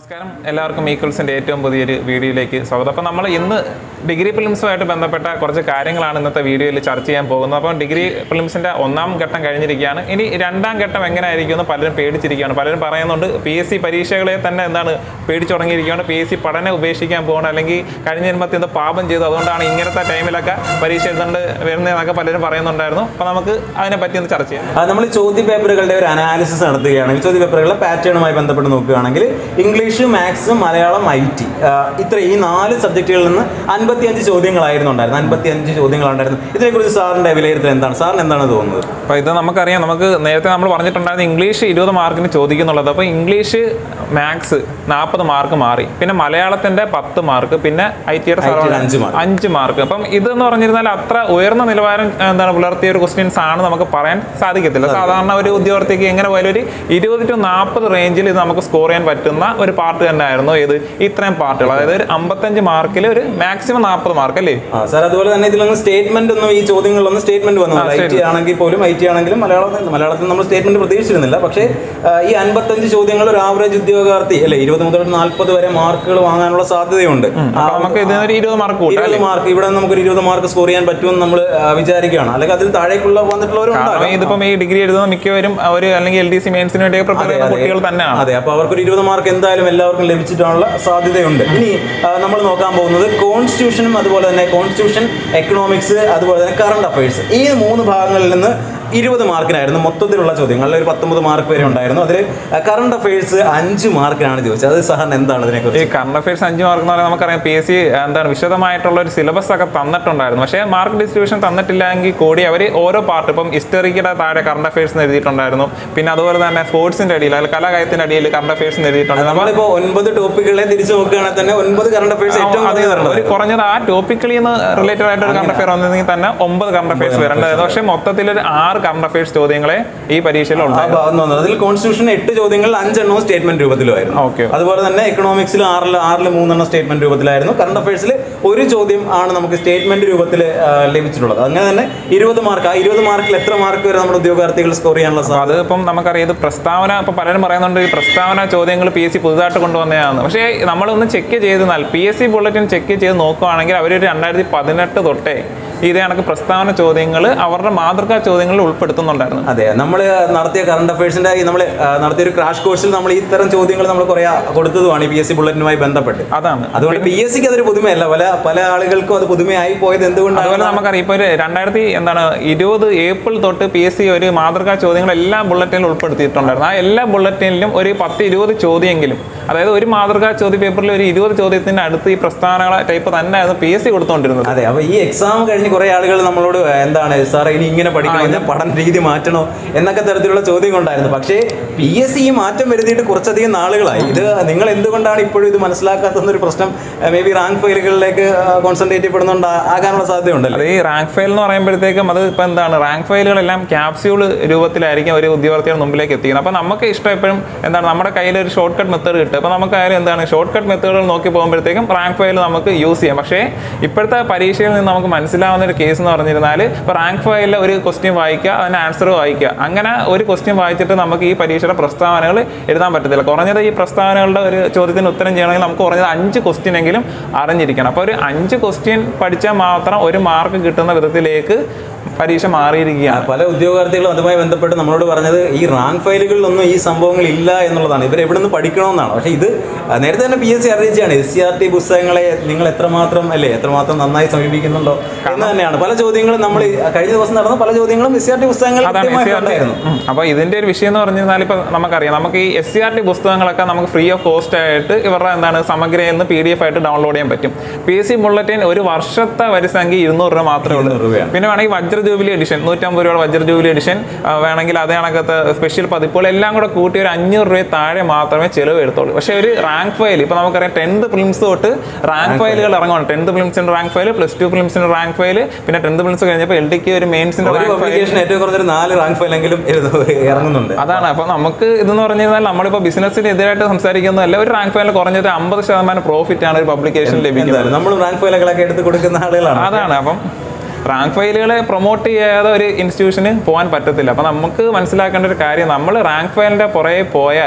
നമസ്കാരം എല്ലാവർക്കും ഈക്വൽസിൻ്റെ ഏറ്റവും പുതിയൊരു വീഡിയോയിലേക്ക് സ്വാഗതം അപ്പോൾ നമ്മൾ ഇന്ന് ഡിഗ്രി പ്രിലിംസുമായിട്ട് ബന്ധപ്പെട്ട കുറച്ച് കാര്യങ്ങളാണ് ഇന്നത്തെ വീഡിയോയിൽ ചർച്ച ചെയ്യാൻ പോകുന്നത് അപ്പോൾ ഡിഗ്രി പ്രിലിംസിൻ്റെ ഒന്നാം ഘട്ടം കഴിഞ്ഞിരിക്കുകയാണ് ഇനി രണ്ടാം ഘട്ടം എങ്ങനെ ആയിരിക്കും എന്ന് പലരും പേടിച്ചിരിക്കുകയാണ് പലരും പറയുന്നുണ്ട് പി എസ് സി പരീക്ഷകളെ തന്നെ എന്താണ് പേടിച്ചു തുടങ്ങിയിരിക്കുകയാണ് പി എസ് സി പഠനം ഉപേക്ഷിക്കാൻ പോകണം അല്ലെങ്കിൽ കഴിഞ്ഞ ജന്മത്തിൽ നിന്ന് പാപം ചെയ്തു അതുകൊണ്ടാണ് ഇങ്ങനത്തെ ടൈമിലൊക്കെ പരീക്ഷ എഴുതേണ്ട വരുന്നതെന്നൊക്കെ പലരും പറയുന്നുണ്ടായിരുന്നു അപ്പോൾ നമുക്ക് അതിനെ പറ്റി ഒന്ന് ചർച്ച ചെയ്യാം നമ്മൾ ചോദ്യ പേപ്പറുകളുടെ ഒരു അനാലിസിസ് നടത്തുകയാണെങ്കിൽ ചോദ്യ പേപ്പറുകളുടെ പാറ്റേണുമായി ബന്ധപ്പെട്ട് നോക്കുകയാണെങ്കിൽ English maths Malayalam I T ഇത്ര ഈ നാല് സബ്ജക്റ്റുകളിൽ നിന്ന് അൻപത്തിയഞ്ച് ചോദ്യങ്ങളായിരുന്നു ഉണ്ടായിരുന്നത് അൻപത്തിയഞ്ച് ചോദ്യങ്ങളുണ്ടായിരുന്നു ഇതിനെക്കുറിച്ച് സാറിന്റെ വിലയിരുത്തൽ എന്താണ് സാറിന് എന്താണ് തോന്നുന്നത് അപ്പോൾ ഇത് നമുക്കറിയാം നമുക്ക് നേരത്തെ നമ്മൾ പറഞ്ഞിട്ടുണ്ടായിരുന്നു ഇംഗ്ലീഷ് ഇരുപത് മാർക്കിന് ചോദിക്കുന്നുള്ളത് അപ്പോൾ ഇംഗ്ലീഷ് മാത്സ് നാൽപ്പത് മാർക്ക് മാറി പിന്നെ മലയാളത്തിന്റെ പത്ത് മാർക്ക് പിന്നെ ഐ ടിയുടെ IT യുടെ അഞ്ച് mark. അഞ്ച് മാർക്ക് അപ്പം ഇതെന്ന് പറഞ്ഞിരുന്നാൽ അത്ര ഉയർന്ന നിലവാരം എന്താണ് പുലർത്തിയ ഒരു ക്വസ്റ്റ്യൻസ് ആണ് നമുക്ക് പറയാൻ സാധിക്കത്തില്ല സാധാരണ ഒരു ഉദ്യോഗാർത്ഥിക്ക് എങ്ങനെ പോയാലും ഒരു ഇരുപത് ടു നാൽപ്പത് റേഞ്ചിൽ ഇത് നമുക്ക് സ്കോർ ചെയ്യാൻ പറ്റുന്ന ഒരു പാർട്ട് തന്നെയായിരുന്നു ഏത് ഇത്രയും പാർട്ടുകൾ അതായത് ഒരു അമ്പത്തഞ്ച് മാർക്കിൽ ഒരു മാക്സിമം നാൽപ്പത് മാർക്ക് അല്ലേ ആ സാർ അതുപോലെ തന്നെ ഇതിലൊന്നും സ്റ്റേറ്റ്മെന്റ് ഒന്നും ഈ ചോദ്യങ്ങളിലൊന്നും സ്റ്റേറ്റ്മെന്റ് വന്നതല്ല ഐ ടി ആണെങ്കിൽ പോലും ഐ ടി ആണെങ്കിലും മലയാളത്തിൽ മലയാളത്തിൽ നമ്മൾ സ്റ്റേറ്റ്മെന്റ് പ്രതീക്ഷിച്ചിരുന്നില്ല പക്ഷേ ആ, ഈ അൻപത്തഞ്ച് ചോദ്യങ്ങൾ ഒരു ആവറേജ് ഉദ്യോഗാർത്ഥി അല്ലെ ഇരുപത് മുതൽ നാൽപ്പത് വരെ മാർക്കുകൾ വാങ്ങാനുള്ള സാധ്യതയുണ്ട് അപ്പൊ നമുക്ക് ഇതിന് ഒരു ഇരുപത് മാർക്ക് കൂട്ടാം ഇരുപത് മാർക്ക് ഇവിടെ നമുക്ക് ഒരു ഇരുപത് മാർക്ക് സ്കോർ ചെയ്യാൻ പറ്റുമെന്ന് നമ്മൾ വിചാരിക്കുകയാണ് അല്ലെങ്കിൽ അതിൽ താഴേക്കുള്ള വന്നിട്ടുള്ളവരും കാരണം ഉണ്ടാകാം ഇതിപ്പം ഈ ഡിഗ്രി എഴുതുന്ന മിക്കവരും ഒരു അല്ലെങ്കിൽ എൽ ഡി സി മെയിൻസിന് വേണ്ടി പ്രിപ്പയർ ചെയ്യുന്ന കുട്ടികൾ തന്നെയാണ് അതെ അപ്പൊ അവർക്കൊരു ഇരുപത് മാർക്ക് എന്തായാലും എല്ലാവർക്കും ലഭിച്ചിട്ടുള്ള സാധ്യതയുണ്ട് ഇനി നമ്മൾ നോക്കാൻ പോകുന്നത് കോൺസ്റ്റിറ്റ്യൂഷനും അതുപോലെ തന്നെ കോൺസ്റ്റിറ്റ്യൂഷൻ എക്കണോമിക്സ് അതുപോലെ തന്നെ കറണ്ട് അഫയേഴ്സ് ഈ മൂന്ന് ഭാഗങ്ങളിൽ നിന്ന് ഇരുപത് മാർക്കിനായിരുന്നു മൊത്തത്തിലുള്ള ചോദ്യങ്ങളിൽ ഒരു പത്തൊമ്പത് മാർക്ക് വരെ ഉണ്ടായിരുന്നു അതിൽ കറണ്ട് അഫയേഴ്സ് അഞ്ച് മാർക്കിനാണ് ചോദിച്ചത് അത് സാറിന് എന്താണ് ഈ ഇതിനെക്കുറിച്ച് കറണ്ട് അഫയേഴ്സ് അഞ്ച് മാർക്ക് എന്ന് പറയുന്നത് നമുക്കറിയാം പി എസ് സി എന്താണ് വിശദമായിട്ടുള്ള ഒരു സിലബസ് ഒക്കെ തന്നിട്ടുണ്ടായിരുന്നു പക്ഷേ മാർക്ക് ഡിസ്ട്രിബ്യൂഷൻ തന്നിട്ടില്ലെങ്കിൽ കൂടി അവർ ഓരോ പാർട്ട് ഇപ്പം ഹിസ്റ്ററിയുടെ താഴെ കറണ്ട് അഫയേഴ്സ് എഴുതിയിട്ടുണ്ടായിരുന്നു പിന്നെ അതുപോലെ തന്നെ സ്പോർട്സിന്റെ അടിയിൽ അല്ലെങ്കിൽ കലാകായത്തിന്റെ അടിയിൽ കറണ്ട് അഫയേഴ്സ് എഴുതിയിട്ടുണ്ടായിരുന്നു അപ്പോൾ നമ്മളിപ്പോ ഒൻപത് ടോപ്പിക്കുകളെ തിരിച്ചു നോക്കുകയാണെങ്കിൽ തന്നെ ഒൻപത് കറണ്ട് അഫയേഴ്സ് ഏറ്റവും അതെ, കൂടുതൽ ഒരു കുറഞ്ഞത് ആ ടോപ്പിക്കലിൽ നിന്ന് റിലേറ്റഡ് ആയിട്ട് ഒരു കറണ്ട് അഫയർ വന്നിരുന്നെങ്കിൽ തന്നെ ഒമ്പത് കറണ്ട് അഫയേഴ്സ് വരേണ്ടതായിരുന്നു പക്ഷേ മൊത്തത്തിൽ ഒരു ആറ് കറണ്ട് അഫയേഴ്സ് ചോദ്യങ്ങളെ ഈ പരീക്ഷയിൽ ആ ഉണ്ടായിരുന്നു ഭാഗം വന്നത് അതിൽ കോൺസ്റ്റിറ്റ്യൂഷൻ എട്ട് ചോദ്യങ്ങളിൽ അഞ്ചെണ്ണവും സ്റ്റേറ്റ്മെന്റ് രൂപത്തിലുമായിരുന്നു ഓക്കെ അതുപോലെ തന്നെ എക്കണോമിക്സിൽ ആറിൽ ആറിൽ മൂന്നെണ്ണം സ്റ്റേറ്റ്മെന്റ് രൂപത്തിലായിരുന്നു കറണ്ട് അഫയേഴ്സിൽ ഒരു ചോദ്യം ആണ് നമുക്ക് സ്റ്റേറ്റ്മെന്റ് രൂപത്തിൽ ലഭിച്ചിട്ടുള്ളത് അങ്ങനെ തന്നെ ഇരുപത് മാർക്ക് ആ ഇരുപത് മാർക്കിൽ എത്ര മാർക്ക് വരെ നമ്മുടെ ഉദ്യോഗാർത്ഥികൾ സ്കോർ ചെയ്യാനുള്ള അപ്പൊ സാധ്യത അത് ഇപ്പം നമുക്കറിയാം ഇത് പ്രസ്താവന ഇപ്പൊ പലരും പറയുന്നുണ്ട് ഈ പ്രസ്താവന ചോദ്യങ്ങൾ പി എസ് സി പുതുതായിട്ട് കൊണ്ടുവന്നതാണ് പക്ഷേ നമ്മളൊന്ന് ചെക്ക് ചെയ്തെന്നാൽ P S C bulletin check ചെയ്ത് നോക്കുകയാണെങ്കിൽ അവർ രണ്ടായിരത്തി പതിനെട്ട് തൊട്ടേ ഇതേ കണക്ക് പ്രസ്താവന ചോദ്യങ്ങൾ അവരുടെ മാതൃകാ ചോദ്യങ്ങളിൽ ഉൾപ്പെടുത്തുന്നുണ്ടായിരുന്നു അതെ നമ്മൾ നടത്തിയ കറണ്ട് അഫയേഴ്സിന്റെ നമ്മൾ നടത്തിയ ഒരു ക്രാഷ് കോഴ്സിൽ നമ്മൾ ഇത്തരം ചോദ്യങ്ങൾ നമ്മൾ കുറെ കൊടുത്തതുമാണ് ഈ പി എസ് സി ബുള്ളറ്റിനുമായി ബന്ധപ്പെട്ട് അതാണ് അതുകൊണ്ട് പി എസ് സിക്ക് അതൊരു പുതുമയല്ല പല പല ആളുകൾക്കും അത് പുതുമയായി പോയത് എന്തുകൊണ്ടാണ് അതുപോലെ നമുക്കറിയാം ഇപ്പോൾ ഒരു രണ്ടായിരത്തി എന്താണ് ഇരുപത് ഏപ്രിൽ തൊട്ട് പി എസ് സി ഒരു മാതൃകാ ചോദ്യങ്ങൾ എല്ലാ ബുള്ളറ്റിനിലും ഉൾപ്പെടുത്തിയിട്ടുണ്ടായിരുന്നു ആ എല്ലാ ബുള്ളറ്റിനിലും ഒരു പത്ത് ഇരുപത് ചോദ്യമെങ്കിലും അതായത് ഒരു മാതൃകാ ചോദ്യ പേപ്പറിൽ ഒരു ഇരുപത് ചോദ്യത്തിന് അടുത്ത് ഈ പ്രസ്താവനകളെ ടൈപ്പ് തന്നെയായിരുന്നു പി എസ് സി കൊടുത്തുകൊണ്ടിരുന്നത് അതെ അപ്പൊ ഈ എക്സാം കഴിഞ്ഞ് കുറെ ആളുകൾ നമ്മളോട് എന്താണ് സാർ ഇനി ഇങ്ങനെ പഠിക്കണം ഇനി പഠന രീതി മാറ്റണോ എന്നൊക്കെ തരത്തിലുള്ള ചോദ്യം ഉണ്ടായിരുന്നു പക്ഷേ പി എസ് സി ഈ മാറ്റം വരുത്തിയിട്ട് കുറച്ചധികം നാളുകളായി ഇത് നിങ്ങൾ എന്തുകൊണ്ടാണ് ഇപ്പോഴും ഇത് മനസ്സിലാക്കാത്തെന്നൊരു പ്രശ്നം മേ ബി റാങ്ക് ഫയലുകളിലേക്ക് കോൺസെൻട്രേറ്റ് ചെയ്യപ്പെടുന്നുണ്ട് ആകാനുള്ള സാധ്യതയുണ്ടല്ലോ അത് ഈ റാങ്ക് ഫയൽ എന്ന് പറയുമ്പോഴത്തേക്കും അത് ഇപ്പം എന്താണ് റാങ്ക് ഫയലുകളെല്ലാം ക്യാപ്സ്യൂൾ രൂപത്തിലായിരിക്കും ഒരു ഉദ്യോഗാർത്ഥിയുടെ മുമ്പിലേക്ക് എത്തിക്കുന്നത് അപ്പോൾ നമുക്ക് ഇഷ്ടം എപ്പോഴും എന്താണ് നമ്മുടെ കയ്യിൽ ഒരു ഷോർട്ട് കട്ട് മെത്തേഡ് കിട്ടും അപ്പോൾ നമുക്കായാലും എന്താണ് ഷോർട്ട് കട്ട് മെത്തേഡുകൾ നോക്കി പോകുമ്പോഴത്തേക്കും റാങ്ക് ഫയൽ നമുക്ക് യൂസ് ചെയ്യാം പക്ഷേ ഇപ്പോഴത്തെ പരീക്ഷയിൽ നിന്ന് നമുക്ക് മനസ്സിലാവുന്ന ഒരു കേസ് എന്ന് പറഞ്ഞിരുന്നാൽ ഇപ്പോൾ റാങ്ക് ഫയലിൽ ഒരു ക്വസ്റ്റ്യൻ വായിക്കുക അതിന് ആൻസർ വായിക്കുക അങ്ങനെ ഒരു ക്വസ്റ്റ്യൻ വായിച്ചിട്ട് നമുക്ക് ഈ പരീക്ഷയുടെ പ്രസ്താവനകൾ എഴുതാൻ പറ്റത്തില്ല കുറഞ്ഞത് ഈ പ്രസ്താവനകളുടെ ഒരു ചോദ്യത്തിന് ഉത്തരം ചെയ്യണമെങ്കിൽ നമുക്ക് കുറഞ്ഞത് അഞ്ച് ക്വസ്റ്റ്യൻ എങ്കിലും അറിഞ്ഞിരിക്കണം അപ്പോൾ ഒരു അഞ്ച് ക്വസ്റ്റ്യൻ പഠിച്ചാൽ മാത്രം ഒരു മാർക്ക് കിട്ടുന്ന വിധത്തിലേക്ക് പരീക്ഷ മാറിയിരിക്കുകയാണ് പല ഉദ്യോഗാർത്ഥികളും അതുമായി ബന്ധപ്പെട്ട് നമ്മളോട് പറഞ്ഞത് ഈ റാങ്ക് ഫയലുകളിലൊന്നും ഈ സംഭവങ്ങൾ ഇല്ല എന്നുള്ളതാണ് ഇവർ എവിടെ നിന്ന് പഠിക്കണമെന്നാണ് പക്ഷേ ഇത് ആ, നേരത്തെ തന്നെ പി എസ് സി അറിയിച്ചാണ് എസ് സി ആർ ടി പുസ്തകങ്ങളെ നിങ്ങൾ എത്രമാത്രം അല്ലേ എത്രമാത്രം നന്നായി സമീപിക്കുന്നുണ്ടോ എന്ന് തന്നെയാണ് പല ചോദ്യങ്ങളും നമ്മൾ ഈ കഴിഞ്ഞ ദിവസം നടന്ന പല ചോദ്യങ്ങളും എസ് സി ആർ ടി പുസ്തകങ്ങൾ അതാണ് എസ് സി കൃത്യമായിട്ട് ആർ ടി ഉണ്ടായിരുന്നു അപ്പോൾ ഇതിന്റെ ഒരു വിഷയം എന്ന് പറഞ്ഞാൽ ഇപ്പൊ നമുക്കറിയാം നമുക്ക് ഈ എസ് സി ആർ ടി പുസ്തകങ്ങളൊക്കെ നമുക്ക് ഫ്രീ ഓഫ് കോസ്റ്റ് ആയിട്ട് ഇവരുടെ എന്താണ് സമഗ്രയിൽ നിന്ന് പി ഡി എഫ് ആയിട്ട് ഡൗൺലോഡ് ചെയ്യാൻ പറ്റും പി എസ് സി ബുള്ളറ്റിൻ ഒരു വർഷത്തെ വരിസംഖ്യ ഇരുന്നൂറ് രൂപ മാത്രമേ ഉള്ളൂ ഇരുന്നൂറ് രൂപയാണ്. പിന്നെ വേണമെങ്കിൽ വജ്ര ജൂബിലി എഡിഷൻ നൂറ്റമ്പത് രൂപയുടെ വജ്ര ജൂബിലി എഡിഷൻ ആ, വേണമെങ്കിൽ അതേ കണക്കത്തെ സ്പെഷ്യൽ പതിപ്പുകൾ എല്ലാം കൂടെ കൂട്ടി ഒരു അഞ്ഞൂറ് രൂപ താഴെ മാത്രമേ ചിലവ് എടുത്തുള്ളൂ പക്ഷേ ഒരു റാങ്ക് ഫയൽ ഇപ്പൊ നമുക്കറിയാം ടെൻത്ത് പ്രിലിംസ് തൊട്ട് റാങ്ക് ഫയലുകൾ ഇറങ്ങുകയാണ് ടെൻത്ത് പ്രിലിംസിന്റെ റാങ്ക് ഫയൽ പ്ലസ് ടു പ്രിലിംസിന്റെ റാങ്ക് ഫയൽ പിന്നെ ടെൻത്ത് പ്രിലിംസ് കഴിഞ്ഞപ്പോൾ എൽ ഡിക്ക് ഒരു മെയിൻസിന്റെ ഒരു റാങ്ക് ഫയൽ പബ്ലിക്കേഷൻ ഏറ്റവും കുറഞ്ഞൊരു നാല് റാങ്ക് ഫയലെങ്കിലും എഴുതു- ഇറങ്ങുന്നുണ്ട് അതാണ് അപ്പൊ നമുക്ക് ഇതെന്ന് പറഞ്ഞു കഴിഞ്ഞാൽ നമ്മളിപ്പോ ബിസിനസ്സിന് എതിരായിട്ട് സംസാരിക്കുന്നതല്ല ഒരു റാങ്ക് ഫയലിൽ കുറഞ്ഞത് അമ്പത് ശതമാനം പ്രോഫിറ്റ് ആണ് ഒരു പബ്ലിക്കേഷൻ ലഭിക്കുന്നത് എന്തായാലും നമ്മൾ റാങ്ക് ഫയലുകളൊക്കെ എടുത്ത് കൊടുക്കുന്ന ആളുകളാണ് അതാണ് അപ്പം റാങ്ക് ഫയലുകളെ പ്രൊമോട്ട് ചെയ്യാതെ ഒരു ഇൻസ്റ്റിറ്റ്യൂഷന് പോകാൻ പറ്റത്തില്ല അപ്പം നമുക്ക് മനസ്സിലാക്കേണ്ട ഒരു കാര്യം നമ്മൾ റാങ്ക് ഫയലിൻ്റെ പുറകെ പോയാൽ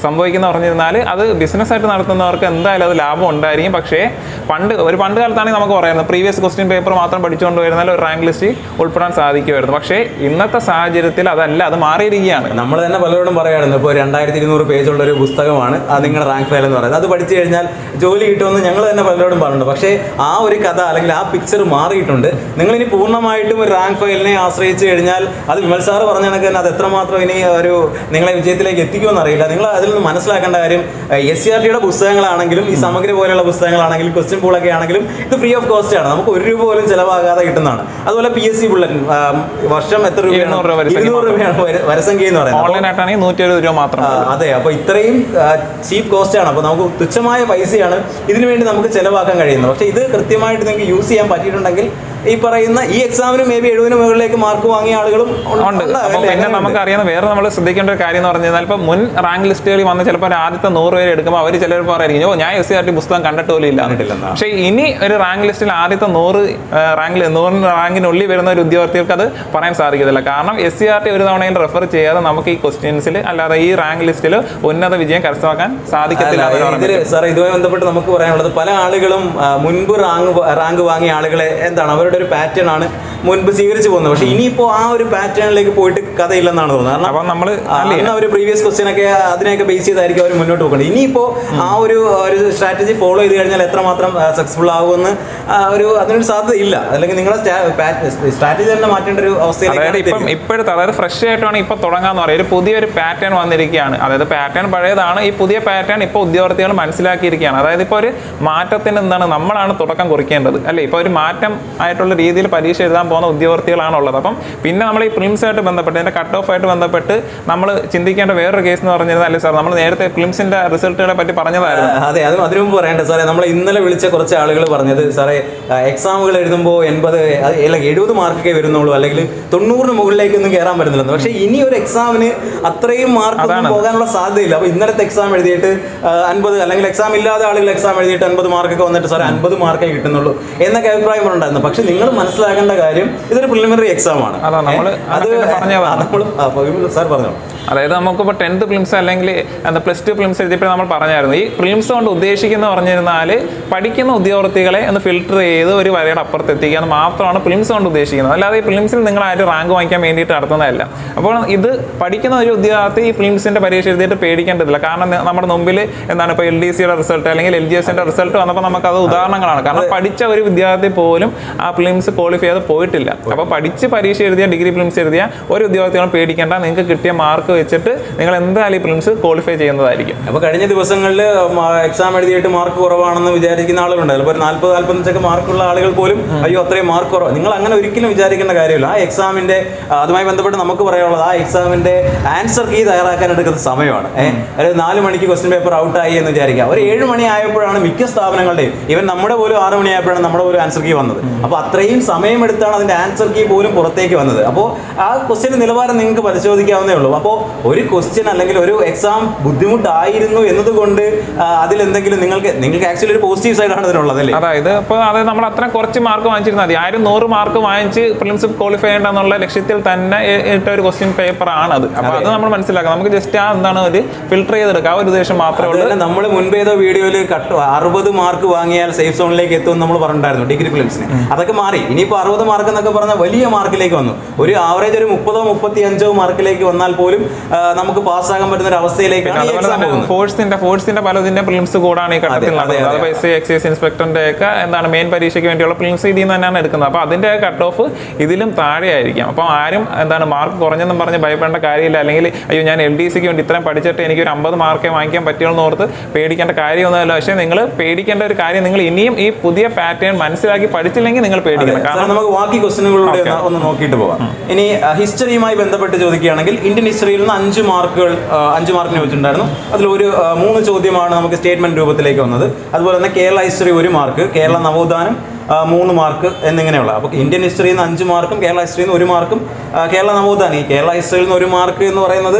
സംഭവിക്കുന്ന പറഞ്ഞിരുന്നാൽ അത് ബിസിനസ്സായിട്ട് നടത്തുന്നവർക്ക് എന്തായാലും അത് ലാഭം ഉണ്ടായിരിക്കും പക്ഷേ പണ്ട് ഒരു പണ്ട് കാലത്താണെങ്കിൽ നമുക്ക് പറയായിരുന്നു പ്രീവിയസ് ക്വസ്റ്റ്യൻ പേപ്പർ മാത്രം പഠിച്ചുകൊണ്ട് വരുന്നാൽ ഒരു റാങ്ക് ലിസ്റ്റ് ഉൾപ്പെടാൻ സാധിക്കുമായിരുന്നു പക്ഷേ ഇന്നത്തെ സാഹചര്യത്തിൽ അതല്ല അത് മാറിയിരിക്കുകയാണ് നമ്മൾ തന്നെ പലരോടും പറയാറുണ്ട് ഇപ്പോൾ രണ്ടായിരത്തി ഇരുന്നൂറ് പേജുള്ള ഒരു പുസ്തകമാണ് അത് നിങ്ങളുടെ റാങ്ക് ഫയൽ എന്ന് പറയുന്നത് അത് പഠിച്ചു കഴിഞ്ഞാൽ ജോലി കിട്ടുമെന്ന് ഞങ്ങൾ തന്നെ പലരോടും പറഞ്ഞിട്ടുണ്ട് പക്ഷേ ആ ഒരു കഥ അല്ലെങ്കിൽ ആ പിക്ചർ മാറിയിട്ടുണ്ട് നിങ്ങൾ ഇനി പൂർണ്ണമായിട്ടും ഒരു റാങ്ക് ഫയലിനെ ആശ്രയിച്ച് കഴിഞ്ഞാൽ അത് വിമൽ സാറ് പറഞ്ഞ കണക്ക് തന്നെ അത് എത്രമാത്രം ഇനി ഒരു നിങ്ങളെ വിജയത്തിലേക്ക് എത്തിക്കുമെന്ന് അറിയില്ല നിങ്ങൾ അതിൽ നിന്ന് മനസ്സിലാക്കേണ്ട കാര്യം എസ് സി ആർ ടിയുടെ പുസ്തകങ്ങളാണെങ്കിലും ഈ സമഗ്ര പോലെയുള്ള പുസ്തകങ്ങളാണെങ്കിലും ക്വസ്റ്റ്യൻ പൂളൊക്കെ ആണെങ്കിലും ഇത് ഫ്രീ ഓഫ് കോസ്റ്റ് ആണ് നമുക്ക് ഒരു രൂപ പോലും ചിലവാകാതെ കിട്ടുന്നതാണ് അതുപോലെ പി എസ് സി ബുള്ളറ്റിൻ വർഷം എത്ര ഇരുന്നൂറ് രൂപ രൂപയാണ് വരസംഖ്യ ഇരുന്നൂറ് രൂപയാണ് വര- വരസംഖ്യ എന്ന് പറയുന്നത് ഓൺലൈൻ ആയിട്ടാണെങ്കിൽ നൂറ്റി എഴുപത് രൂപ മാത്രം ആ, അതെ അപ്പൊ ഇത്രയും ചീപ്പ് കോസ്റ്റ് ആണ് അപ്പൊ നമുക്ക് തുച്ഛമായ പൈസയാണ് ഇതിനു വേണ്ടി നമുക്ക് ചെലവാക്കാൻ കഴിയുന്നത് പക്ഷെ ഇത് കൃത്യമായിട്ട് നിങ്ങൾക്ക് യൂസ് ചെയ്യാൻ പറ്റിയിട്ടുണ്ടെങ്കിൽ ഈ പറയുന്ന ഈ എക്സാമിന് മേ ബി എഴുപതിന് മുകളിലേക്ക് മാർക്ക് വാങ്ങിയ ആളുകളും ഉണ്ട്. ഉണ്ട് ഉണ്ടാകും, അപ്പോൾ അല്ലേ? പിന്നെ അങ്ങനെയുണ്ട്. നമുക്ക് അറിയാവുന്ന വേറെ നമ്മൾ ശ്രദ്ധിക്കേണ്ട ഒരു കാര്യം എന്ന് പറഞ്ഞു കഴിഞ്ഞാൽ ഇപ്പോൾ മുൻ റാങ്ക് ലിസ്റ്റുകളിൽ വന്ന് ചിലപ്പോൾ ഒരു ആദ്യത്തെ നൂറ് പേര് എടുക്കുമ്പോൾ അവർ ചിലർ പറയായിരിക്കും ഓ ഞാൻ എസ് സി ആർ ടി പുസ്തകം കണ്ടിട്ട് പോലും ഇല്ല കണ്ടിട്ടില്ലെന്നാ. പക്ഷേ ഇനി ഒരു റാങ്ക് ലിസ്റ്റിൽ ആദ്യത്തെ നൂറ് റാങ്കിൽ നൂറ് റാങ്കിനുള്ളിൽ വരുന്ന ഒരു ഉദ്യോഗാർത്ഥികൾക്ക് അത് പറയാൻ സാധിക്കത്തില്ല കാരണം എസ് സി ആർ ടി ഒരു തവണയും റെഫർ ചെയ്യാതെ നമുക്ക് ഈ ക്വസ്റ്റ്യൻസിൽ അല്ലാതെ ഈ റാങ്ക് ലിസ്റ്റിൽ ഉന്നത വിജയം കരസ്ഥമാക്കാൻ സാധിക്കത്തില്ല അല്ല, എന്ന് പറയാൻ ഇതില് സാർ ഇതുമായി ബന്ധപ്പെട്ട് നമുക്ക് പറയാനുള്ളത് പല ആളുകളും ആ, മുൻപ് റാങ്ക് റാങ്ക് വാങ്ങിയ ആളുകളെ എന്താണ് അവരുടെ ഒരു പാറ്റേൺ ആണ് മുൻപ് സ്വീകരിച്ചു പോകുന്നത് പക്ഷെ ഇനിയിപ്പോ ആ ഒരു പാറ്റേണിലേക്ക് പോയിട്ട് കഥയില്ലെന്നാണ് തോന്നുന്നത് കാരണം അപ്പം നമ്മൾ ആ, അന്ന് അവർ പ്രീവിയസ് ക്വസ്റ്റ്യൻ ഒക്കെ അതിനെയൊക്കെ ബേസ് ചെയ്തായിരിക്കും അവർ മുന്നോട്ട് പോകുന്നത് ഇനിയിപ്പോ ആ ഒരു ഒരു സ്ട്രാറ്റജി ഫോളോ ചെയ്ത് കഴിഞ്ഞാൽ എത്രമാത്രം സക്സസ്ഫുൾ ആകുമെന്ന് ആ, ഒരു അതിനൊരു സാധ്യത ഇല്ല അല്ലെങ്കിൽ നിങ്ങളുടെ സ്ട്രാറ്റജി തന്നെ മാറ്റേണ്ട ഒരു അതായത് അവസ്ഥയിലേക്ക് ഇപ്പം ഇപ്പോഴത്തെ അതായത് ഫ്രഷ് ആയിട്ടാണ് ഇപ്പൊ തുടങ്ങാന്ന് പറയുക ഒരു പുതിയൊരു പാറ്റേൺ വന്നിരിക്കുകയാണ് അതായത് പാറ്റേൺ പഴയതാണ് ഈ പുതിയ പാറ്റേൺ ഇപ്പോൾ ഉദ്യോഗാർത്ഥികൾ മനസ്സിലാക്കിയിരിക്കുകയാണ് അതായത് ഇപ്പോൾ ഒരു മാറ്റത്തിന് എന്താണ് നമ്മളാണ് തുടക്കം കുറിക്കേണ്ടത് അല്ലേ ഇപ്പോൾ ഒരു മാറ്റം ആയിട്ടുള്ള രീതിയിൽ പരീക്ഷ എഴുതാൻ പോകുന്ന ഉദ്യോഗാർത്ഥികളാണുള്ളത് അപ്പം പിന്നെ നമ്മൾ ഈ പ്രിലിംസ് ആയിട്ട് ബന്ധപ്പെട്ട് ഇതിന്റെ കട്ട് ഓഫ് ആയിട്ട് ബന്ധപ്പെട്ട് നമ്മൾ ചിന്തിക്കേണ്ട വേറൊരു കേസ് എന്ന് പറഞ്ഞിരുന്നാൽ അല്ലേ സാർ നമ്മൾ നേരത്തെ പ്രിലിംസിന്റെ റിസൾട്ടുകളെ പറ്റി പറഞ്ഞതായിരുന്നു ആ, അതെ അത് അതിനു മുമ്പ് പറയണ്ടേ സാറേ നമ്മൾ ഇന്നലെ വിളിച്ച കുറച്ച് ആളുകൾ പറഞ്ഞത് സാറേ എക്സാമുകൾ എഴുതുമ്പോൾ എൺപത് അല്ല എഴുപത് മാർക്കൊക്കെ വരുന്നുള്ളൂ അല്ലെങ്കിൽ തൊണ്ണൂറിന് മുകളിലേക്കൊന്നും കയറാൻ പറ്റുന്നില്ലെന്ന് പക്ഷേ ഇനി ഒരു എക്സാമിന് അത്രയും മാർക്ക് അതാണ്. പോകാനുള്ള സാധ്യതയില്ല അപ്പോൾ ഇന്നലത്തെ എക്സാം എഴുതിയിട്ട് അൻപത് അല്ലെങ്കിൽ എക്സാം ഇല്ലാതെ ആളുകൾ എക്സാം എഴുതിയിട്ട് അൻപത് മാർക്കൊക്കെ വന്നിട്ട് സാറേ അൻപത് മാർക്കേ കിട്ടുന്നുള്ളൂ എന്നൊക്കെ അഭിപ്രായം ഉണ്ടായിരുന്നു പക്ഷെ നിങ്ങൾ മനസ്സിലാക്കേണ്ട കാര്യം ഇതൊരു പ്രിലിമിനറി എക്സാം ആണ് അതാ, നമ്മള് ഏ, അത് അതൊക്കെ പറഞ്ഞതാണ്. നമ്മൾ സാർ പറഞ്ഞു അതായത് നമുക്കിപ്പോൾ ടെൻത്ത് പ്രിലിംസ് അല്ലെങ്കിൽ എന്താ പ്ലസ് ടു പ്രിലിംസ് എഴുതിയപ്പോൾ നമ്മൾ പറഞ്ഞായിരുന്നു ഈ പ്രിലിംസ് കൊണ്ട് ഉദ്ദേശിക്കുന്ന പറഞ്ഞിരുന്നാൽ പഠിക്കുന്ന ഉദ്യോഗാർത്ഥികളെ ഒന്ന് ഫിൽട്ടർ ചെയ്ത് ഒരു വരയുടെ അപ്പുറത്ത് എത്തിക്കുക എന്ന് മാത്രമാണ് പ്രിലിംസ് കൊണ്ട് ഉദ്ദേശിക്കുന്നത് അല്ലാതെ ഈ പ്രിലിംസിൽ നിങ്ങൾ ആരും റാങ്ക് വാങ്ങിക്കാൻ വേണ്ടിയിട്ട് നടത്തുന്നതല്ല അപ്പോൾ ഇത് പഠിക്കുന്ന ഒരു ഉദ്യോഗാർത്ഥി ഈ പ്രിലിംസിന്റെ പരീക്ഷ എഴുതിയിട്ട് പേടിക്കേണ്ടതില്ല കാരണം ന- നമ്മുടെ മുമ്പിൽ എന്താണ് ഇപ്പോൾ എൽ ഡി സിയുടെ റിസൾട്ട് അല്ലെങ്കിൽ എൽ ജി എസിന്റെ റിസൾട്ട് വന്നപ്പോൾ നമുക്ക് അത് ഉദാഹരണങ്ങളാണ് കാരണം പഠിച്ച ഒരു വിദ്യാർത്ഥി പോലും ആ പ്രിലിംസ് ക്വാളിഫൈ ചെയ്ത് പോയിട്ടില്ല അപ്പോൾ പഠിച്ച് പരീക്ഷ എഴുതിയ ഡിഗ്രി പ്രിലിംസ് എഴുതിയ ഒരു ഉദ്യോഗാർത്ഥികളും പേടിക്കേണ്ട നിങ്ങൾക്ക് കിട്ടിയ മാർക്ക് വെച്ചിട്ട് നിങ്ങൾ എന്തായാലും ഈ പ്രിലിംസ് ക്വാളിഫൈ ചെയ്യുന്നതായിരിക്കും അപ്പൊ കഴിഞ്ഞ ദിവസങ്ങളിൽ എക്സാം എഴുതിയിട്ട് മാർക്ക് കുറവാണെന്ന് വിചാരിക്കുന്ന ആളുകളുണ്ട് ചിലപ്പോൾ ഒരു നാല്പത് നാല്പത്തഞ്ചൊക്കെ മാർക്കുള്ള ആളുകൾ പോലും അയ്യോ അത്രയും മാർക്ക് കുറവ് നിങ്ങൾ അങ്ങനെ ഒരിക്കലും വിചാരിക്കേണ്ട കാര്യമില്ല ആ എക്സാമിന്റെ ആ, അതുമായി ബന്ധപ്പെട്ട് നമുക്ക് പറയാനുള്ളത് ആ എക്സാമിന്റെ ആൻസർ കീ തയ്യാറാക്കാൻ എടുക്കുന്ന സമയമാണ് ഏഹ് അതായത് നാല് മണിക്ക് ക്വസ്റ്റ്യൻ പേപ്പർ ഔട്ടായി എന്ന് വിചാരിക്കുക ഒരു ഏഴ് മണി ആയപ്പോഴാണ് മിക്ക സ്ഥാപനങ്ങളുടെയും ഈവൻ നമ്മുടെ പോലും ആറ് മണി ആയപ്പോഴാണ് നമ്മുടെ പോലും ആൻസർ കീ വന്നത് അപ്പോൾ അത്രയും സമയമെടുത്താണ് അതിന്റെ ആൻസർ കീ പോലും പുറത്തേക്ക് വന്നത് അപ്പോൾ ആ ക്വസ്റ്റ്യൻ നിലവാരം നിങ്ങൾക്ക് പരിശോധിക്കാവുന്നേ ഉള്ളൂ അപ്പോൾ ഒരു ക്വസ്റ്റ്യൻ അല്ലെങ്കിൽ ഒരു എക്സാം ബുദ്ധിമുട്ടായിരുന്നു എന്നതുകൊണ്ട് ആ, അതിലെന്തെങ്കിലും നിങ്ങൾക്ക് നിങ്ങൾക്ക് ആക്ച്വലി ഒരു പോസിറ്റീവ് സൈഡാണ് ഇതിനുള്ളത് അല്ലേ അതായത് ഇപ്പോൾ അതായത് നമ്മൾ അത്ര കുറച്ച് മാർക്ക് വാങ്ങിച്ചിരുന്നാൽ മതി ആരും നൂറ് മാർക്ക് വാങ്ങിച്ച് പ്രിലിംസ് ക്വാളിഫൈ ചെയ്യേണ്ടെന്നുള്ള ലക്ഷ്യത്തിൽ തന്നെ ഇ- ഇട്ട ഒരു ക്വസ്റ്റ്യൻ പേപ്പർ ആണ് അത് അപ്പോൾ അത് നമ്മൾ മനസ്സിലാക്കാം നമുക്ക് ജസ്റ്റ് ആ എന്താണ് ഒരു ഫിൽട്ടർ ചെയ്തെടുക്കുക ആ ഒരു ഉദ്ദേശം മാത്രമേ ഉള്ളൂ അതുപോലെ നമ്മൾ മുൻപ് ഏതോ വീഡിയോയിൽ കട്ട് അറുപത് മാർക്ക് വാങ്ങിയാൽ സേഫ് സോണിലേക്ക് എത്തും നമ്മൾ പറഞ്ഞിട്ടുണ്ടായിരുന്നു ഡിഗ്രി ഫിലിംസിന് അതൊക്കെ മാറി ഇനിയിപ്പോൾ അറുപത് മാർക്ക് എന്നൊക്കെ പറഞ്ഞാൽ വലിയ മാർക്കിലേക്ക് വന്നു ഒരു ആവറേജ് ഒരു മുപ്പതോ മുപ്പത്തി അഞ്ചോ മാർക്കിലേക്ക് വന്നാൽ പോലും ആ, നമുക്ക് പാസ്സാകാൻ പറ്റുന്ന ഒരു അവസ്ഥയിലേക്കാണ് ഈ അതുപോലെ എക്സാം തന്നെ പോകുന്നത് ഫോഴ്സിന്റെ ഫോഴ്സിന്റെ പലതിന്റെ പ്രിലിംസ് കൂടാണ് ഈ ഘട്ടത്തിൽ അതെ, നടക്കുന്നത് അതെ. അതിപ്പോൾ എസ് ഐ എക്സൈസ് ഇൻസ്പെക്ടറിന്റെ ഒക്കെ എന്താണ് മെയിൻ പരീക്ഷയ്ക്ക് വേണ്ടിയുള്ള പ്രിലിംസ് ഇതിൽ നിന്ന് തന്നെയാണ് എടുക്കുന്നത് അപ്പോൾ അതിന്റെ കട്ട് ഓഫ് ഇതിലും താഴെയായിരിക്കും അപ്പോൾ ആരും എന്താണ് മാർക്ക് കുറഞ്ഞെന്നും പറഞ്ഞ് ഭയപ്പെടേണ്ട കാര്യമില്ല അല്ലെങ്കിൽ അയ്യോ ഞാൻ എൽ ഡി സിക്ക് വേണ്ടി ഇത്രയും പഠിച്ചിട്ട് എനിക്ക് ഒരു അമ്പത് മാർക്കേ വാങ്ങിക്കാൻ പറ്റുള്ളൂ എന്ന് ഓർത്ത് പേടിക്കേണ്ട കാര്യമൊന്നുമല്ല പക്ഷേ നിങ്ങൾ പേടിക്കേണ്ട ഒരു കാര്യം നിങ്ങൾ ഇനിയും ഈ പുതിയ പാറ്റേൺ മനസ്സിലാക്കി പഠിച്ചില്ലെങ്കിൽ നിങ്ങൾ പേടിക്കണം സാർ, കാരണം നമുക്ക് ബാക്കി ക്വസ്റ്റ്യനുകളിലൂടെ ഒന്ന് ഒന്ന് നോക്കിയിട്ട് പോകാം ഇനി ഹിസ്റ്ററിയുമായി ബന്ധപ്പെട്ട് ചോദിക്കുകയാണെങ്കിൽ ഇന്ത്യൻ ഹിസ്റ്ററിയിൽ നിന്ന് അഞ്ച് മാർക്കുകൾ ആ, അഞ്ച് മാർക്കിന് വെച്ചിട്ടുണ്ടായിരുന്നു അതിൽ ഒരു ആ, മൂന്ന് ചോദ്യമാണ് നമുക്ക് സ്റ്റേറ്റ്മെന്റ് രൂപത്തിലേക്ക് വന്നത് അതുപോലെ തന്നെ കേരള ഹിസ്റ്ററി ഒരു മാർക്ക് കേരള നവോത്ഥാനം ആ, മൂന്ന് മാർക്ക് എന്നിങ്ങനെയുള്ള അപ്പോൾ ഇന്ത്യൻ ഹിസ്റ്ററിയിൽ നിന്ന് അഞ്ച് മാർക്കും കേരള ഹിസ്റ്ററിയിൽ നിന്ന് ഒരു മാർക്കും ആ, കേരള നവോത്ഥാനം ഈ കേരള ഹിസ്റ്ററിയിൽ നിന്ന് ഒരു മാർക്ക് എന്ന് പറയുന്നത്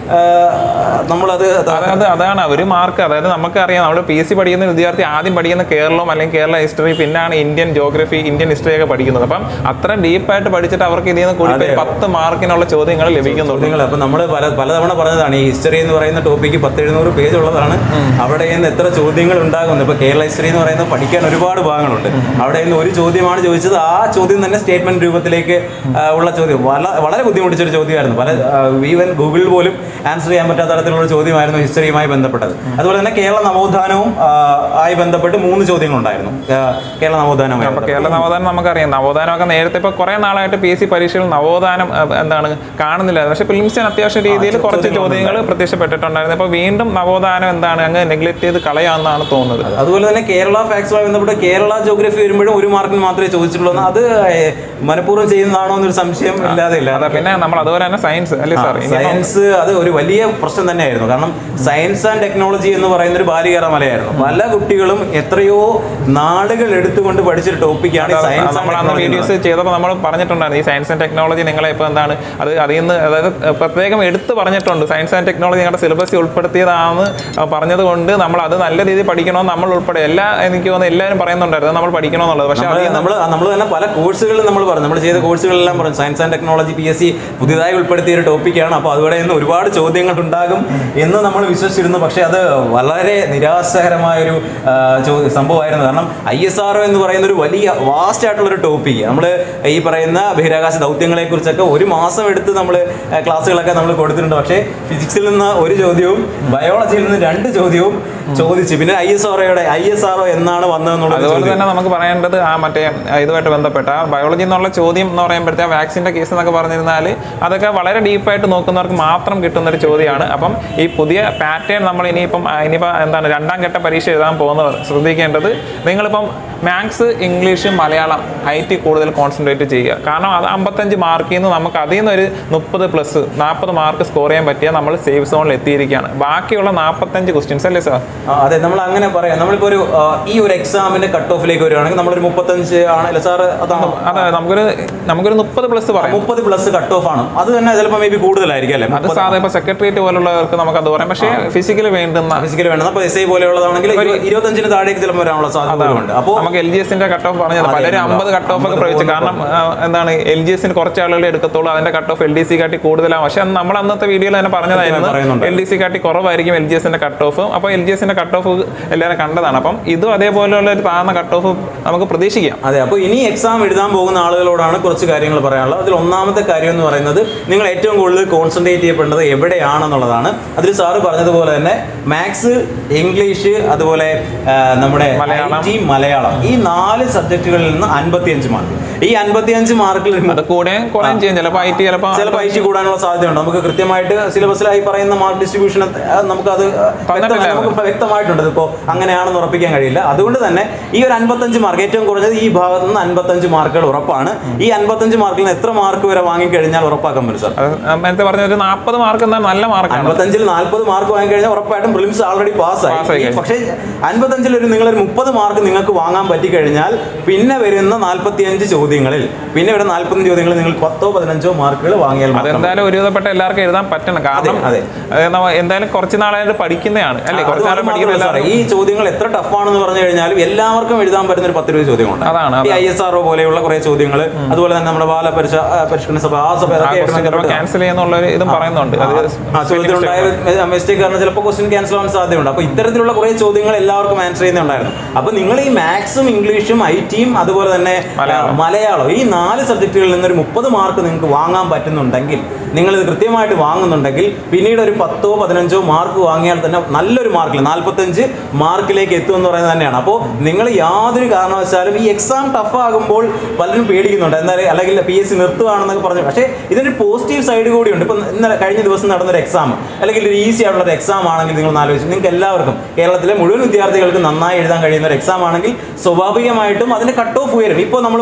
നമ്മളത് അതായത് അതാണ് ഒരു മാർക്ക് അതായത് നമുക്കറിയാം നമ്മൾ പി എസ് സി പഠിക്കുന്ന വിദ്യാർത്ഥി ആദ്യം പഠിക്കുന്ന കേരളം അല്ലെങ്കിൽ കേരള ഹിസ്റ്ററി പിന്നാണ് ഇന്ത്യൻ ജോഗ്രഫി ഇന്ത്യൻ ഹിസ്റ്ററി ഒക്കെ പഠിക്കുന്നത് അപ്പം അത്ര ഡീപ്പായിട്ട് പഠിച്ചിട്ട് അവർക്ക് ഇതിൽ നിന്ന് കൂടി പോയി പത്ത് മാർക്കിനുള്ള ചോദ്യങ്ങൾ ലഭിക്കുന്നുണ്ട് ചോദ്യങ്ങൾ അപ്പൊ നമ്മൾ പല പലതവണ പറഞ്ഞതാണ് ഈ ഹിസ്റ്ററി എന്ന് പറയുന്ന ടോപ്പിക്ക് പത്ത് എഴുന്നൂറ് പേജ് ഉള്ളതാണ് അവിടെ നിന്ന് എത്ര ചോദ്യങ്ങൾ ഉണ്ടാകുന്നു ഇപ്പൊ കേരള ഹിസ്റ്ററി എന്ന് പറയുന്നത് പഠിക്കാൻ ഒരുപാട് ഭാഗങ്ങളുണ്ട് അവിടെ നിന്ന് ഒരു ചോദ്യമാണ് ചോദിച്ചത് ആ ചോദ്യം തന്നെ സ്റ്റേറ്റ്മെന്റ് രൂപത്തിലേക്ക് ആ, ഉള്ള ചോദ്യം വള- വളരെ ബുദ്ധിമുട്ടിച്ചൊരു ചോദ്യമായിരുന്നു പല ഈവൻ ഗൂഗിളിൽ പോലും ആൻസർ ചെയ്യാൻ പറ്റാത്ത തരത്തിലുള്ള ചോദ്യമായിരുന്നു ഹിസ്റ്ററിയുമായി ബന്ധപ്പെട്ടത് അതുപോലെ തന്നെ കേരള നവോത്ഥാനവും ആ, ആയി ബന്ധപ്പെട്ട് മൂന്ന് ചോദ്യങ്ങളുണ്ടായിരുന്നു ആ, കേരള നവോത്ഥാനവുമായി അപ്പൊ ബന്ധപ്പെട്ട്. കേരള നവോത്ഥാനം നമുക്കറിയാം നവോത്ഥാനമൊക്കെ നേരത്തെ ഇപ്പൊ കുറെ നാളായിട്ട് പി എസ് സി പരീക്ഷയിൽ നവോത്ഥാനം അഹ്, എന്താണ് കാണുന്നില്ല പക്ഷെ പ്രിലിംസിന് അത്യാവശ്യം രീതിയിൽ ചോ- കുറച്ച് ചോദ്യങ്ങൾ ചോദ്യങ്ങൾ പ്രത്യക്ഷപ്പെട്ടിട്ടുണ്ടായിരുന്നു അപ്പൊ വീണ്ടും നവോത്ഥാനം എന്താണ് അങ്ങ് നെഗ്ലക്ട് ചെയ്ത് കളയാമെന്നാണ് തോന്നുന്നത് അതുപോലെ തന്നെ കേരള ഫാക്സുമായി ബന്ധപ്പെട്ട് കേരള ജോഗ്രഫി വരുമ്പോഴും ഒരു മാർക്കിന് മാത്രമേ ചോദിച്ചിട്ടുള്ളൂ എന്ന് അത് ഏഹ്, മനഃപൂർവ്വം ചെയ്യുന്നതാണോ എന്നൊരു സംശയം ഇല്ലാതെ ഇല്ല അതെ പിന്നെ നമ്മൾ അതുപോലെ തന്നെ സയൻസ് അല്ലേ സാർ സയൻസ് അത് ഒരു വലിയ പ്രശ്നം തന്നെയായിരുന്നു കാരണം സയൻസ് ആൻഡ് ടെക്നോളജി എന്ന് പറയുന്ന ഒരു ബാലികേറ മലയായിരുന്നു പല കുട്ടികളും എത്രയോ നാളുകൾ എടുത്തുകൊണ്ട് പഠിച്ചൊരു ടോപ്പിക്കാണ് സയൻസ് നമ്മൾ അന്ന് വീഡിയോസ് ചെയ്തപ്പോൾ നമ്മൾ പറഞ്ഞിട്ടുണ്ടായിരുന്നു ഈ സയൻസ് ആൻഡ് ടെക്നോളജി നിങ്ങളെ ഇപ്പോൾ എന്താണ് അത് അതിൽ നിന്ന് അതായത് പ്രത്യേകം എടുത്ത് പറഞ്ഞിട്ടുണ്ട് സയൻസ് ആൻഡ് ടെക്നോളജി നിങ്ങളുടെ സിലബസിൽ ഉൾപ്പെടുത്തിയതാണെന്ന് പറഞ്ഞതുകൊണ്ട് നമ്മൾ അത് നല്ല രീതിയിൽ പഠിക്കണമെന്ന് നമ്മൾ ഉൾപ്പെടെ എല്ലാ എനിക്ക് തോന്നുന്നു എല്ലാവരും പറയുന്നുണ്ടായിരുന്നു നമ്മൾ പഠിക്കണമെന്നുള്ളത് പക്ഷേ അതിൽ നിന്ന് നമ്മൾ നമ്മൾ തന്നെ പല കോഴ്സുകളിൽ നമ്മൾ പറഞ്ഞു നമ്മൾ ചെയ്ത കോഴ്സുകളെല്ലാം പറഞ്ഞു science and technology P S C പുതിയതായി ഉൾപ്പെടുത്തിയ ഒരു ടോപ്പിക്കാണ് അപ്പോൾ അതുപോലെ നിന്ന് ഒരുപാട് ചോദ്യങ്ങൾ ഉണ്ടാകും എന്ന് നമ്മൾ വിശ്വസിച്ചിരുന്നു പക്ഷേ അത് വളരെ നിരാശകരമായ ഒരു ആ, ചോ- സംഭവമായിരുന്നു കാരണം ഐ എസ് ആർ എന്ന് പറയുന്ന ഒരു വലിയ വാസ്റ്റ് ആയിട്ടുള്ള ഒരു ടോപ്പിക് നമ്മൾ ഈ പറയുന്ന ബഹിരാകാശ ദൗത്യങ്ങളെ കുറിച്ചൊക്കെ ഒരു മാസം എടുത്ത് നമ്മൾ ക്ലാസ്സുകളൊക്കെ നമ്മൾ കൊടുത്തിട്ടുണ്ട് പക്ഷേ ഫിസിക്സിൽ നിന്ന് ഒരു ചോദ്യവും ബയോളജിയിൽ നിന്ന് രണ്ട് ചോദ്യവും ചോദിച്ചു പിന്നെ ഐ എസ് ആർഒയുടെ ഐ എസ് ആർഒ എന്നാണ് വന്നതെന്നുള്ളത് അതുപോലെ ചോദ്യം. തന്നെ നമുക്ക് പറയേണ്ടത് ആ മറ്റേ ആ, ഇതുമായിട്ട് ബന്ധപ്പെട്ട ബയോളജി എന്നുള്ള ചോദ്യം എന്ന് പറയുമ്പോഴത്തെ ആ വാക്സിൻ്റെ കേസ് എന്നൊക്കെ പറഞ്ഞിരുന്നാൽ അതൊക്കെ വളരെ ഡീപ്പായിട്ട് നോക്കുന്നവർക്ക് മാത്രം കിട്ടുന്ന ഒരു ചോദ്യമാണ് അപ്പം ഈ പുതിയ പാറ്റേൺ നമ്മൾ ഇനിയിപ്പം ആ, ഇനിയിപ്പം എന്താണ് രണ്ടാം ഘട്ട പരീക്ഷ എഴുതാൻ പോകുന്നവർ ശ്രദ്ധിക്കേണ്ടത് നിങ്ങളിപ്പം maths English Malayalam I T കൂടുതൽ കോൺസെൻട്രേറ്റ് ചെയ്യുക കാരണം അത് അമ്പത്തഞ്ച് മാർക്കിൽ നിന്ന് നമുക്ക് അതിൽ നിന്ന് ഒരു മുപ്പത് പ്ലസ് നാൽപ്പത് മാർക്ക് സ്കോർ ചെയ്യാൻ പറ്റിയാൽ നമ്മൾ സേഫ് സോണിൽ എത്തിയിരിക്കുകയാണ് ബാക്കിയുള്ള നാൽപ്പത്തഞ്ച് ക്വസ്റ്റ്യൻസ് അല്ലേ സാർ ആ, അതെ നമ്മൾ അങ്ങനെ പറയാം നമ്മളിപ്പോ ഒരു ആ, ഈ ഒരു എക്സാമിന്റെ കട്ട് ഓഫിലേക്ക് വരുവാണെങ്കിൽ നമ്മളൊരു മുപ്പത്തഞ്ച് ആണല്ലോ സാർ അതാണ് അതെ നമുക്കൊരു നമുക്കൊരു മുപ്പത് പ്ലസ് പറയാം മുപ്പത് പ്ലസ് കട്ട് ഓഫ് ആണ് അത് തന്നെ ചിലപ്പോൾ മേ ബി കൂടുതലായിരിക്കും അല്ലേ അത് സാധാരണ ഇപ്പൊ സെക്രട്ടേറിയറ്റ് പോലുള്ളവർക്ക് നമുക്ക് അത് പറയാം പക്ഷേ ഫിസിക്കലി വേണ്ടുന്ന ഫിസിക്കൽ വേണ്ടത് അപ്പോൾ എസ് ഐ പോലെയുള്ളതാണെങ്കിൽ ഇരുപ- ഇരുപത്തഞ്ചിന് താഴേക്ക് ചിലപ്പോൾ വരാനുള്ള സാധ്യതകളുണ്ട് അപ്പോൾ നമുക്ക് എൽ ജി എസിന്റെ കട്ട് ഓഫ് പറഞ്ഞത് അതെ, പലരും നമ്മള് അമ്പത് കട്ട് ഓഫ് ഒക്കെ അമ്പത് പ്രയോഗിച്ചു പോകുന്ന കാരണം ആ, എന്താണ് എൽ ജി എസിന് കുറച്ച് ആളുകൾ എടുക്കത്തുള്ളൂ അതിന്റെ cut off L D C കാട്ടി കൂടുതലാണ് പക്ഷെ അന്ന് നമ്മൾ അന്നത്തെ വീഡിയോയിൽ തന്നെ പറഞ്ഞതായിരുന്നു പറയുന്നുണ്ട്. എൽ ഡി സി കാട്ടി കുറവായിരിക്കും എൽ ജി എസിന്റെ കട്ട് ഓഫ് അപ്പോൾ എൽ ജി എസിന്റെ കട്ട് ഓഫ് എല്ലാവരും കണ്ടതാണ് അപ്പം ഇതും അതേപോലെയുള്ള ഒരു താഴ്ന്ന കട്ട് ഓഫ് നമുക്ക് പ്രതീക്ഷിക്കാം അതെ അപ്പോൾ ഇനി എക്സാം എഴുതാൻ പോകുന്ന ആളുകളോടാണ് കുറച്ച് കാര്യങ്ങൾ പറയാനുള്ളത് അതിൽ ഒന്നാമത്തെ കാര്യം എന്ന് പറയുന്നത് നിങ്ങൾ ഏറ്റവും കൂടുതൽ കോൺസെൻട്രേറ്റ് ചെയ്യപ്പെടേണ്ടത് എവിടെയാണെന്നുള്ളതാണ് അതിൽ സാറ് പറഞ്ഞതുപോലെ തന്നെ മാത്സ് ഇംഗ്ലീഷ് അതുപോലെ ആ, നമ്മുടെ മലയാളം. IT, മലയാളം ഈ നാല് സബ്ജക്റ്റുകളിൽ നിന്ന് അൻപത്തിയഞ്ച് മാർക്ക് ഈ അൻപത്തിയഞ്ച് മാർക്കിൽ അത് കൂടെ കുറയും ചെയ്യും ചിലപ്പോൾ ഐ ടി ചിലപ്പോൾ ചിലപ്പോൾ ഐ ടി കൂടാനുള്ള സാധ്യതയുണ്ട് നമുക്ക് കൃത്യമായിട്ട് സിലബസിലായി പറയുന്ന മാർക്ക് ഡിസ്ട്രിബ്യൂഷൻ നമുക്കത് വ്യക്തമായി- നമുക്ക് വ്യക്തമായിട്ടുണ്ട് ഇപ്പോൾ അങ്ങനെയാണെന്ന് ഉറപ്പിക്കാൻ കഴിയില്ല അതുകൊണ്ട് തന്നെ ഈ ഒരു അൻപത്തഞ്ച് മാർക്ക് ഏറ്റവും കുറഞ്ഞത് ഈ ഭാഗത്ത് നിന്ന് അൻപത്തഞ്ച് മാർക്കുകൾ ഉറപ്പാണ് ഈ അൻപത്തഞ്ച് മാർക്കിൽ നിന്ന് എത്ര മാർക്ക് വരെ വാങ്ങിക്കഴിഞ്ഞാൽ ഉറപ്പാക്കാൻ പറ്റും സാർ നേരത്തെ പറഞ്ഞ ഒരു നാൽപ്പത് മാർക്ക് എന്നാൽ നല്ല മാർക്കാണ് അൻപത്തഞ്ചിൽ നാൽപ്പത് മാർക്ക് വാങ്ങിക്കഴിഞ്ഞാൽ ഉറപ്പായിട്ടും പ്രിലിംസ് ആൾറെഡി Pass ആയി പാസ്സായി കഴിഞ്ഞു. പക്ഷേ അൻപത്തഞ്ചിൽ ഒരു നിങ്ങളൊരു മുപ്പത് മാർക്ക് നിങ്ങൾക്ക് വാങ്ങാൻ പറ്റിക്കഴിഞ്ഞാൽ പിന്നെ വരുന്ന നാൽപ്പത്തിയഞ്ച് ചോദ്യങ്ങളിൽ പിന്നെ വരുന്ന നാൽപ്പത്തഞ്ച് ചോദ്യങ്ങളിൽ നിങ്ങൾ പത്തോ പതിനഞ്ചോ മാർക്കുകൾ വാങ്ങിയാൽ മാത്രം അതെന്തായാലും ഒരുവിധപ്പെട്ട എല്ലാവർക്കും എഴുതാൻ പറ്റണം കാരണം അതെ. അത് നമ്മ- എന്തായാലും കുറച്ച് നാളായിട്ട് പഠിക്കുന്നതാണ് അല്ലേ അത് കുറച്ച് നാളെ മാത്രമല്ല പഠിക്കുന്ന സാറേ, എല്ലാവരും ഈ ചോദ്യങ്ങൾ എത്ര ടഫാണെന്ന് പറഞ്ഞു കഴിഞ്ഞാലും എല്ലാവർക്കും എഴുതാൻ പറ്റുന്ന ഒരു പത്ത് രൂപ ചോദ്യമുണ്ട് അതാണ്, ഈ ഐ എസ് ആർ പോലെയുള്ള കുറെ ചോദ്യങ്ങൾ അതുപോലെ തന്നെ നമ്മുടെ ബാല പരിശ ആ, പരിഷ്കരണ സഭ ആ സഭ അതൊക്കെ ആയിട്ട് ബന്ധപ്പെട്ട് ക്യാൻസൽ ചെയ്യുന്നുള്ള ഒരു ഇതും പറയുന്നുണ്ട് അത് ആ ചോദ്യത്തിലുണ്ടായ മിസ്റ്റേക്ക് കാരണം ചിലപ്പോൾ ക്വസ്റ്റ്യൻ ക്യാൻസൽ ആവാൻ സാധ്യതയുണ്ട് അപ്പോൾ ഇത്തരത്തിലുള്ള കുറെ ചോദ്യങ്ങൾ എല്ലാവർക്കും ആൻസർ ചെയ്യുന്നുണ്ടായിരുന്നു അപ്പോൾ നിങ്ങൾ ഈ മാത്സും ഇംഗ്ലീഷും ഐ ടിയും അതുപോലെ തന്നെ മലയാളം. ആ, മലയാളം ഈ നാല് സബ്ജക്റ്റുകളിൽ നിന്നൊരു മുപ്പത് മാർക്ക് നിങ്ങൾക്ക് വാങ്ങാൻ പറ്റുന്നുണ്ടെങ്കിൽ നിങ്ങൾ ഇത് കൃത്യമായിട്ട് വാങ്ങുന്നുണ്ടെങ്കിൽ പിന്നീട് ഒരു പത്തോ പതിനഞ്ചോ മാർക്ക് വാങ്ങിയാൽ തന്നെ നല്ലൊരു മാർക്കിൽ നാൽപ്പത്തഞ്ച് മാർക്കിലേക്ക് എത്തുമെന്ന് പറയുന്നത് തന്നെയാണ് അപ്പോൾ നിങ്ങൾ യാതൊരു കാരണവശാലും ഈ എക്സാം ടഫ് ആകുമ്പോൾ പലരും പേടിക്കുന്നുണ്ട് എന്നാൽ അല്ലെങ്കിൽ പി എസ് സി നിർത്തുകയാണെന്നൊക്കെ പറഞ്ഞു പക്ഷേ ഇതിനൊരു പോസിറ്റീവ് സൈഡ് കൂടിയുണ്ട് ഇപ്പം ഇന്നലെ കഴിഞ്ഞ ദിവസം നടന്നൊരു എക്സാം അല്ലെങ്കിൽ ഒരു ഈസി ആയിട്ടുള്ള ഒരു എക്സാം ആണെങ്കിൽ നിങ്ങൾ ഒന്ന് ആലോചിച്ച് നിങ്ങൾക്ക് എല്ലാവർക്കും കേരളത്തിലെ മുഴുവൻ വിദ്യാർത്ഥികൾക്ക് നന്നായി എഴുതാൻ കഴിയുന്ന ഒരു എക്സാം ആണെങ്കിൽ സ്വാഭാവികമായിട്ടും അതിന്റെ കട്ട് ഓഫ് ഉയരും ഇപ്പോൾ നമ്മൾ മുപ്പത്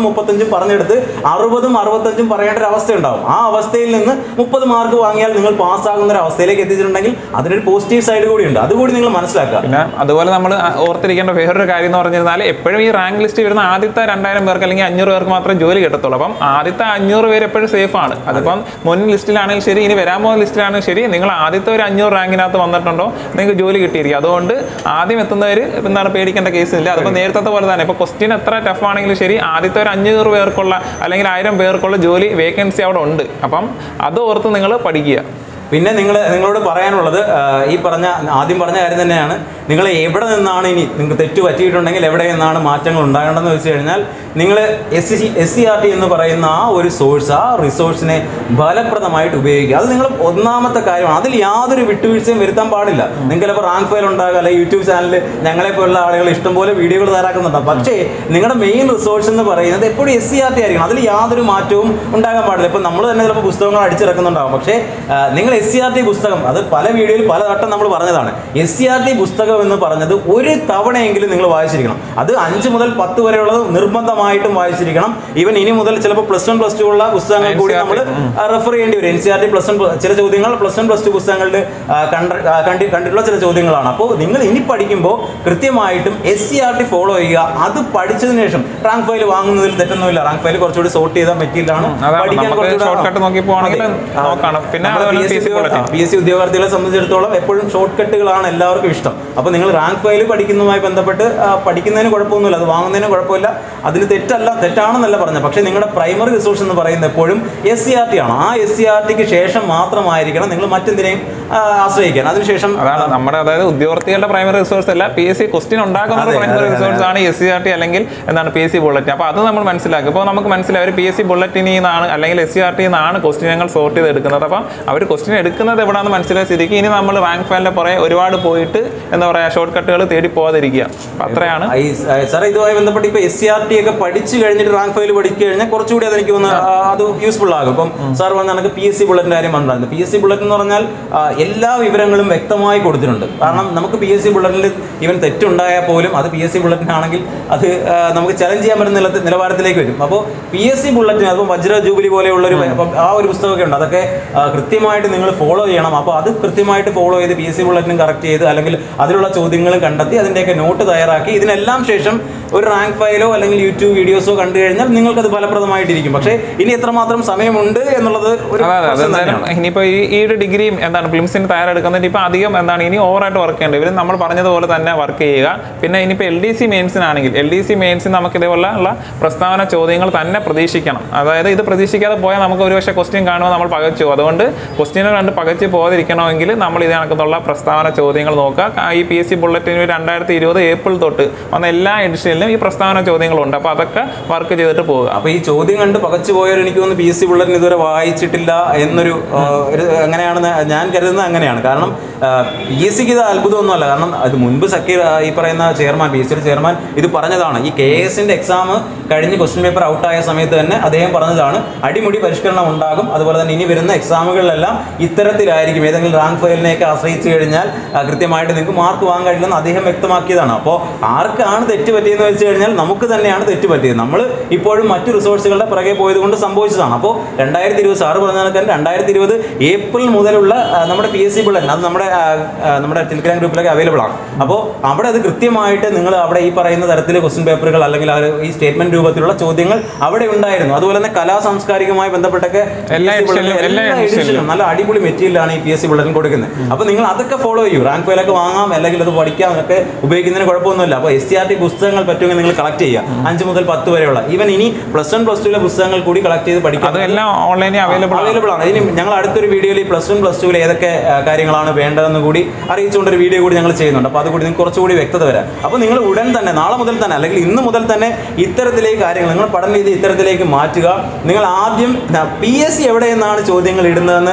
മുപ്പത്തഞ്ചും പറഞ്ഞെടുത്ത് അറുപതും അറുപത്തഞ്ചും പറയേണ്ട ഒരു അവസ്ഥ ഉണ്ടാവും ആ അവസ്ഥയിൽ നിന്ന് മുപ്പത് മാർക്ക് വാങ്ങിയാൽ നിങ്ങൾ പാസ്സാകുന്ന ഒരു അവസ്ഥയിലേക്ക് എത്തിച്ചിട്ടുണ്ടെങ്കിൽ അതിനൊരു പോസിറ്റീവ് സൈഡ് കൂടിയുണ്ട് അതുകൂടി നിങ്ങൾ മനസ്സിലാക്കുക പിന്നെ അതുപോലെ നമ്മൾ ഓർത്തിരിക്കേണ്ട വേറൊരു കാര്യം എന്ന് പറഞ്ഞിരുന്നാൽ എപ്പോഴും ഈ റാങ്ക് ലിസ്റ്റ് വരുന്ന ആദ്യത്തെ രണ്ടായിരം പേർക്ക് അല്ലെങ്കിൽ അഞ്ഞൂറ് പേർക്ക് മാത്രമേ ജോലി കിട്ടത്തുള്ളൂ അപ്പം ആദ്യത്തെ അഞ്ഞൂറ് പേര് എപ്പോഴും സേഫ് ആണ് അതിപ്പം മുൻ ലിസ്റ്റിലാണെങ്കിൽ ശരി ഇനി വരാൻ പോകുന്ന ലിസ്റ്റിലാണെങ്കിൽ ശരി നിങ്ങൾ ആദ്യത്തെ ഒരു അഞ്ഞൂറ് റാങ്കിനകത്ത് വന്നിട്ടുണ്ടോ നിങ്ങൾക്ക് ജോലി കിട്ടിയിരിക്കും അതുകൊണ്ട് ആദ്യം എത്തുന്നവർ എന്താണ് പേടിക്കേണ്ട കേസില്ല അതിപ്പോൾ നേരത്തെ പോലെ തന്നെ ഇപ്പോൾ ക്വസ്റ്റ്യൻ എത്ര ടഫ് ആണെങ്കിലും ശരി ആദ്യത്തെ ഒരു അഞ്ഞൂറ് പേർക്കുള്ള അല്ലെങ്കിൽ ആയിരം പേർക്കുള്ള ജോലി വേക്കൻസി അവിടെ ഉണ്ട് അപ്പം അത് ഓർത്ത് നിങ്ങൾ പഠിക്കുക പിന്നെ നിങ്ങൾ നിങ്ങളോട് പറയാനുള്ളത് ആ, ഈ പറഞ്ഞ ആദ്യം പറഞ്ഞ കാര്യം തന്നെയാണ് നിങ്ങൾ എവിടെ നിന്നാണ് ഇനി നിങ്ങൾക്ക് തെറ്റ് പറ്റിയിട്ടുണ്ടെങ്കിൽ എവിടെ നിന്നാണ് മാറ്റങ്ങൾ ഉണ്ടാകേണ്ടതെന്ന് വെച്ച് കഴിഞ്ഞാൽ നിങ്ങൾ S C S C R T എന്ന് പറയുന്ന ആ ഒരു സോഴ്സ് ആ റിസോഴ്സിനെ ഫലപ്രദമായിട്ട് ഉപയോഗിക്കുക അത് നിങ്ങൾ ഒന്നാമത്തെ കാര്യമാണ് അതിൽ യാതൊരു വിട്ടുവീഴ്ചയും വരുത്താൻ പാടില്ല നിങ്ങൾക്ക് ചിലപ്പോൾ റാങ്ക് ഫയൽ ഉണ്ടാകുക അല്ലെങ്കിൽ യൂട്യൂബ് ചാനലിൽ ഞങ്ങളെ പോലുള്ള ആളുകൾ ഇഷ്ടംപോലെ വീഡിയോകൾ തയ്യാറാക്കുന്നുണ്ടാവും പക്ഷേ നിങ്ങളുടെ മെയിൻ റിസോഴ്സ് എന്ന് പറയുന്നത് എപ്പോഴും എസ് സി ആർ ടി ആയിരിക്കണം അതിൽ യാതൊരു മാറ്റവും ഉണ്ടാകാൻ പാടില്ല ഇപ്പം നമ്മൾ തന്നെ ചിലപ്പോൾ പുസ്തകങ്ങൾ അടിച്ചിറക്കുന്നുണ്ടാവും പക്ഷേ ആ, നിങ്ങൾ എസ് സി ആർ ടി പുസ്തകം അത് പല വീഡിയോയിൽ പല വട്ടം നമ്മൾ പറഞ്ഞതാണ് എസ് സി ആർ ടി പുസ്തകം എന്ന് പറഞ്ഞത് ഒരു തവണയെങ്കിലും നിങ്ങൾ വായിച്ചിരിക്കണം അത് അഞ്ച് മുതൽ പത്ത് വരെയുള്ളത് നിർബന്ധമായിട്ടും വായിച്ചിരിക്കണം ഈവൻ ഇനി മുതൽ ചിലപ്പോൾ പ്ലസ് വൺ പ്ലസ് ടു ഉള്ള പുസ്തകങ്ങൾ കൂടി NCERT, നമ്മൾ റെഫർ ചെയ്യേണ്ടി വരും N C R T plus one ചില ചോദ്യങ്ങൾ പ്ലസ് വൺ പ്ലസ് ടു പുസ്തകങ്ങളിൽ ആ, കണ്ട ആ, കണ്ടി കണ്ടിട്ടുള്ള ചില ചോദ്യങ്ങളാണ് അപ്പോൾ നിങ്ങൾ ഇനി പഠിക്കുമ്പോൾ കൃത്യമായിട്ടും S C R T follow ചെയ്യുക അത് പഠിച്ചതിന് ശേഷം റാങ്ക് ഫയൽ വാങ്ങുന്നതിൽ തെറ്റൊന്നുമില്ല റാങ്ക് ഫയൽ കുറച്ചുകൂടി സോർട്ട് ചെയ്ത മെറ്റീരിയലാണ് അതാണ് നമുക്ക് ഷോർട്ട് കട്ട് നോക്കി പോവാണെങ്കിൽ നോക്കണം പിന്നെ അതുപോലെ P C bulletin P S C ഉദ്യോഗാർത്ഥികളെ സംബന്ധിച്ചിടത്തോളം എപ്പോഴും ഷോർട്ട് കട്ടുകളാണ് എല്ലാവർക്കും ഇഷ്ടം അപ്പോൾ നിങ്ങൾ റാങ്ക് ഫയൽ പഠിക്കുന്നതുമായി ബന്ധപ്പെട്ട് ആ, പഠിക്കുന്നതിന് കുഴപ്പമൊന്നുമില്ല അത് വാങ്ങുന്നതിന് കുഴപ്പമില്ല അതിന് തെറ്റല്ല തെറ്റാണെന്നല്ല പറഞ്ഞത് പക്ഷേ നിങ്ങളുടെ പ്രൈമറി റിസോഴ്സ് എന്ന് പറയുന്നത് എപ്പോഴും എസ് സി ആർ ടി ആണ് ആ എസ് സി ആർ ടിക്ക് ശേഷം മാത്രമായിരിക്കണം നിങ്ങൾ മറ്റെന്തിനേയും ആ, ആശ്രയിക്കാൻ അതിനുശേഷം അതാണ് നമ്മുടെ അതായത് ഉദ്യോഗാർത്ഥികളുടെ പ്രൈമറി റിസോഴ്സ് അല്ല പി എസ് സി ക്വസ്റ്റ്യൻ ഉണ്ടാക്കുന്ന അതെ, പ്രൈമറി അതെ, അതെ, റിസോഴ്സ് ആണ് എസ് സി ആർ ടി അല്ലെങ്കിൽ എന്താണ് പി എസ് സി ബുള്ളറ്റിൻ അപ്പോൾ അത് നമ്മൾ മനസ്സിലാക്കും ഇപ്പോൾ നമുക്ക് മനസ്സിലായി ഒരു പി എസ് സി ബുള്ളറ്റിനിൽ നിന്നാണ് അല്ലെങ്കിൽ എസ് സി ആർ ടി നിന്നാണ് ക്വസ്റ്റ്യൻ ഞങ്ങൾ സോർട്ട് ചെയ്ത് എടുക്കുന്നത് അപ്പം അവർ ക്വസ്റ്റ്യൻ എടുക്കുന്നത് എവിടെയാണെന്ന് മനസ്സിലായ സ്ഥിതിക്ക് ഇനി നമ്മൾ റാങ്ക് ഫയലിൻ്റെ പുറകെ ഒരുപാട് പോയിട്ട് എന്താ പറയുക ഷോർട്ട് കട്ടുകൾ തേടി പോകാതിരിക്കുക അപ്പം അത്രയാണ് സാറേ ഇതുമായി ബന്ധപ്പെട്ട് ഇപ്പൊ എസ് സി ആർ ടി ഒക്കെ പഠിച്ചു കഴിഞ്ഞിട്ട് റാങ്ക് ഫയൽ പഠിച്ചു കഴിഞ്ഞാൽ കുറച്ചുകൂടി അത് എനിക്ക് തോന്നുന്നു ആ, അത് യൂസ്ഫുൾ ആകും ഇപ്പം സാർ പറഞ്ഞ കണക്ക് പി എസ് സി ബുള്ളറ്റിന്റെ കാര്യം പറഞ്ഞിട്ടുണ്ട് പി എസ് സി ബുള്ളറ്റ് എന്ന് പറഞ്ഞാൽ ആ, എല്ലാ വിവരങ്ങളും വ്യക്തമായി കൊടുത്തിട്ടുണ്ട് കാരണം നമുക്ക് പി എസ് സി ബുള്ളറ്റിൽ ഇവൻ തെറ്റുണ്ടായാൽ പോലും അത് പി എസ് സി ബുള്ളറ്റിനാണെങ്കിൽ അത് ആ, നമുക്ക് ചലഞ്ച് ചെയ്യാൻ പറ്റുന്ന നില- നിലവാരത്തിലേക്ക് വരും അപ്പോൾ പി എസ് സി ബുള്ളറ്റിന് അതിപ്പോൾ വജ്ര ജൂബിലി പോലെയുള്ള ഒരു അപ്പം ആ ഒരു പുസ്തകമൊക്കെ ഉണ്ട് അതൊക്കെ ആ, കൃത്യമായിട്ട് നിങ്ങൾ ഫോളോ ചെയ്യണം അപ്പോൾ അത് കൃത്യമായിട്ട് ഫോളോ ചെയ്ത് പി എസ് സി ബുള്ളറ്റിനും കറക്റ്റ് ചെയ്ത് അല്ലെങ്കിൽ അതിലുള്ള ചോദ്യങ്ങൾ കണ്ടെത്തി അതിൻ്റെയൊക്കെ നോട്ട് തയ്യാറാക്കി ഇതിനെല്ലാം ശേഷം ഒരു റാങ്ക് ഫയലോ അല്ലെങ്കിൽ യൂട്യൂബ് വീഡിയോസോ കണ്ടു കഴിഞ്ഞാൽ നിങ്ങൾക്കത് ഫലപ്രദമായിട്ടിരിക്കും പക്ഷേ ഇനി എത്രമാത്രം സമയമുണ്ട് എന്നുള്ളത് ഒരു അതെ അതെ പ്രശ്നം അതെന്തായാലും തന്നെയാണ്. ഇനിയിപ്പോൾ ഈ ഈ ഒരു ഡിഗ്രിയും എന്താണ് ഫിലിംസിന് തയ്യാറെടുക്കുന്നതിന് ഇപ്പോൾ അധികം എന്താണ് ഇനി ഓവറായിട്ട് വർക്ക് ചെയ്യേണ്ടത് ഇവർ നമ്മൾ പറഞ്ഞതുപോലെ തന്നെ വർക്ക് ചെയ്യുക പിന്നെ ഇനിയിപ്പോൾ എൽ ഡി സി മെയിൻസിനാണെങ്കിൽ എൽ ഡി സി മെയിൻസിന് നമുക്ക് ഇതേപോലെ ഉള്ള പ്രസ്താവന ചോദ്യങ്ങൾ തന്നെ പ്രതീക്ഷിക്കണം അതായത് ഇത് പ്രതീക്ഷിക്കാതെ പോയാൽ നമുക്ക് ഒരുപക്ഷെ ക്വസ്റ്റ്യൻ കാണുമ്പോൾ നമ്മൾ പകച്ചു പോകും. അതുകൊണ്ട് ക്വസ്റ്റ്യനെ കണ്ട് പകച്ച് പോകാതിരിക്കണമെങ്കിൽ നമ്മൾ ഇത് കണക്കുള്ള പ്രസ്താവന ചോദ്യങ്ങൾ നോക്കുക ക- ഈ പി എസ് സി ബുള്ളറ്റിന് രണ്ടായിരത്തി ഇരുപത് ഏപ്രിൽ തൊട്ട് വന്ന എല്ലാ എഡിഷനിലും ഈ പ്രസ്താവന ചോദ്യങ്ങളുണ്ട് അപ്പോൾ അതൊക്കെ വർക്ക് ചെയ്തിട്ട് പോവുക അപ്പൊ ഈ ചോദ്യം കണ്ട് പകച്ചു പോയവർ എനിക്ക് തോന്നുന്നു പി എസ് സി ബുള്ളറ്റിൻ ഇതുവരെ വായിച്ചിട്ടില്ല എന്നൊരു ആ, ഒരു അങ്ങനെയാണ് ന- ഞാൻ കരുതുന്നത് അങ്ങനെയാണ് കാരണം പി എസ് സിക്ക് ഇത് അത്ഭുതമൊന്നുമല്ല കാരണം അത് മുൻപ് സക്കീർ ആ, ഈ പറയുന്ന ചെയർമാൻ പി എസ് സിയുടെ ചെയർമാൻ ഇത് പറഞ്ഞതാണ് ഈ കെ എസിന്റെ എക്സാം കഴിഞ്ഞ് ക്വസ്റ്റ്യൻ പേപ്പർ ഔട്ടായ സമയത്ത് തന്നെ അദ്ദേഹം പറഞ്ഞതാണ് അടിമുടി പരിഷ്കരണം ഉണ്ടാകും അതുപോലെ തന്നെ ഇനി വരുന്ന എക്സാമുകളിലെല്ലാം ഇത്തരത്തിലായിരിക്കും ഏതെങ്കിലും റാങ്ക് ഫയലിനെയൊക്കെ ആശ്രയിച്ച് കഴിഞ്ഞാൽ ആ, കൃത്യമായിട്ട് നിങ്ങൾക്ക് മാർക്ക് വാങ്ങാൻ കഴിയില്ലെന്ന് അദ്ദേഹം വ്യക്തമാക്കിയതാണ് അപ്പോൾ ആർക്കാണ് തെറ്റ് പറ്റിയെന്ന് വെച്ച് കഴിഞ്ഞാൽ നമുക്ക് തന്നെയാണ് തെറ്റ് പറ്റിയത് നമ്മൾ ഇപ്പോഴും മറ്റു റിസോഴ്സുകളുടെ പിറകെ പോയത് കൊണ്ട് സംഭവിച്ചതാണ് അപ്പോൾ രണ്ടായിരത്തി ഇരുപത് സാറ് പറഞ്ഞ കണക്ക് തന്നെ രണ്ടായിരത്തി ഇരുപത് ഏപ്രിൽ മുതലുള്ള ആ, നമ്മുടെ പി എസ് സി ബുള്ളറ്റിൻ അത് നമ്മുടെ ആ, ആ, നമ്മുടെ ടെലിഗ്രാം ഗ്രൂപ്പിലൊക്കെ അവൈലബിൾ ആണ് അപ്പോൾ അവിടെ അത് കൃത്യമായിട്ട് നിങ്ങൾ അവിടെ ഈ പറയുന്ന തരത്തിൽ ക്വസ്റ്റ്യൻ പേപ്പറുകൾ അല്ലെങ്കിൽ ആ ഒരു ഈ സ്റ്റേറ്റ്മെന്റ് രൂപത്തിലുള്ള ചോദ്യങ്ങൾ അവിടെ ഉണ്ടായിരുന്നു അതുപോലെ തന്നെ കലാ സാംസ്കാരികമായി ബന്ധപ്പെട്ടൊക്കെ എല്ലാ PSC bulletin- edition ലും, എല്ലാ എല്ലാ edition edition ലും നല്ല അടിപൊളി മെറ്റീരിയലാണ് ഈ പി എസ് സി ബുള്ളറ്റിൻ കൊടുക്കുന്നത് അപ്പോൾ നിങ്ങൾ അതൊക്കെ ഫോളോ ചെയ്യൂ റാങ്ക് ഫയലൊക്കെ വാങ്ങാം അല്ലെങ്കിൽ അത് പഠിക്കാം ഒക്കെ ഉപയോഗിക്കുന്നതിന് കുഴപ്പമൊന്നുമില്ല അപ്പോൾ എസ് സി ആർ ടി പുസ്തകങ്ങൾ പറ്റുമെങ്കിൽ നിങ്ങൾ കളക്ട് ചെയ്യുക അഞ്ച് മുതൽ പത്ത് വരെയുള്ള ഈവൻ ഇനി പ്ലസ് വൺ പ്ലസ് ടുവിലെ പുസ്തകങ്ങൾ കൂടി കളക്ട് ചെയ്ത് പഠിക്കാം അതെല്ലാം ഓൺലൈനിൽ അവൈലബിൾ ആണ് അവൈലബിൾ ആണ് ഇനി ഞങ്ങൾ അടുത്തൊരു വീഡിയോയിൽ ഈ പ്ലസ് വൺ പ്ലസ് ടുവിൽ ഏതൊക്കെ ആ, കാര്യങ്ങളാണ് വേണ്ടതെന്ന് കൂടി അറിയിച്ചുകൊണ്ട് ഒരു വീഡിയോ കൂടി ഞങ്ങൾ ചെയ്യുന്നുണ്ട് അപ്പോൾ അതുകൂടി നിങ്ങൾക്ക് കുറച്ചുകൂടി വ്യക്തത വരാം അപ്പോൾ നിങ്ങൾ ഉടൻ തന്നെ നാളെ മുതൽ തന്നെ അല്ലെങ്കിൽ ഇന്ന് മുതൽ തന്നെ ഇത്തരത്തിലേക്ക് കാര്യങ്ങൾ നിങ്ങൾ പഠന രീതി ഇത്തരത്തിലേക്ക് മാറ്റുക നിങ്ങൾ ആദ്യം പി എസ് സി എവിടെ നിന്നാണ് ചോദ്യങ്ങൾ ഇടുന്നതെന്ന് നിങ്ങൾ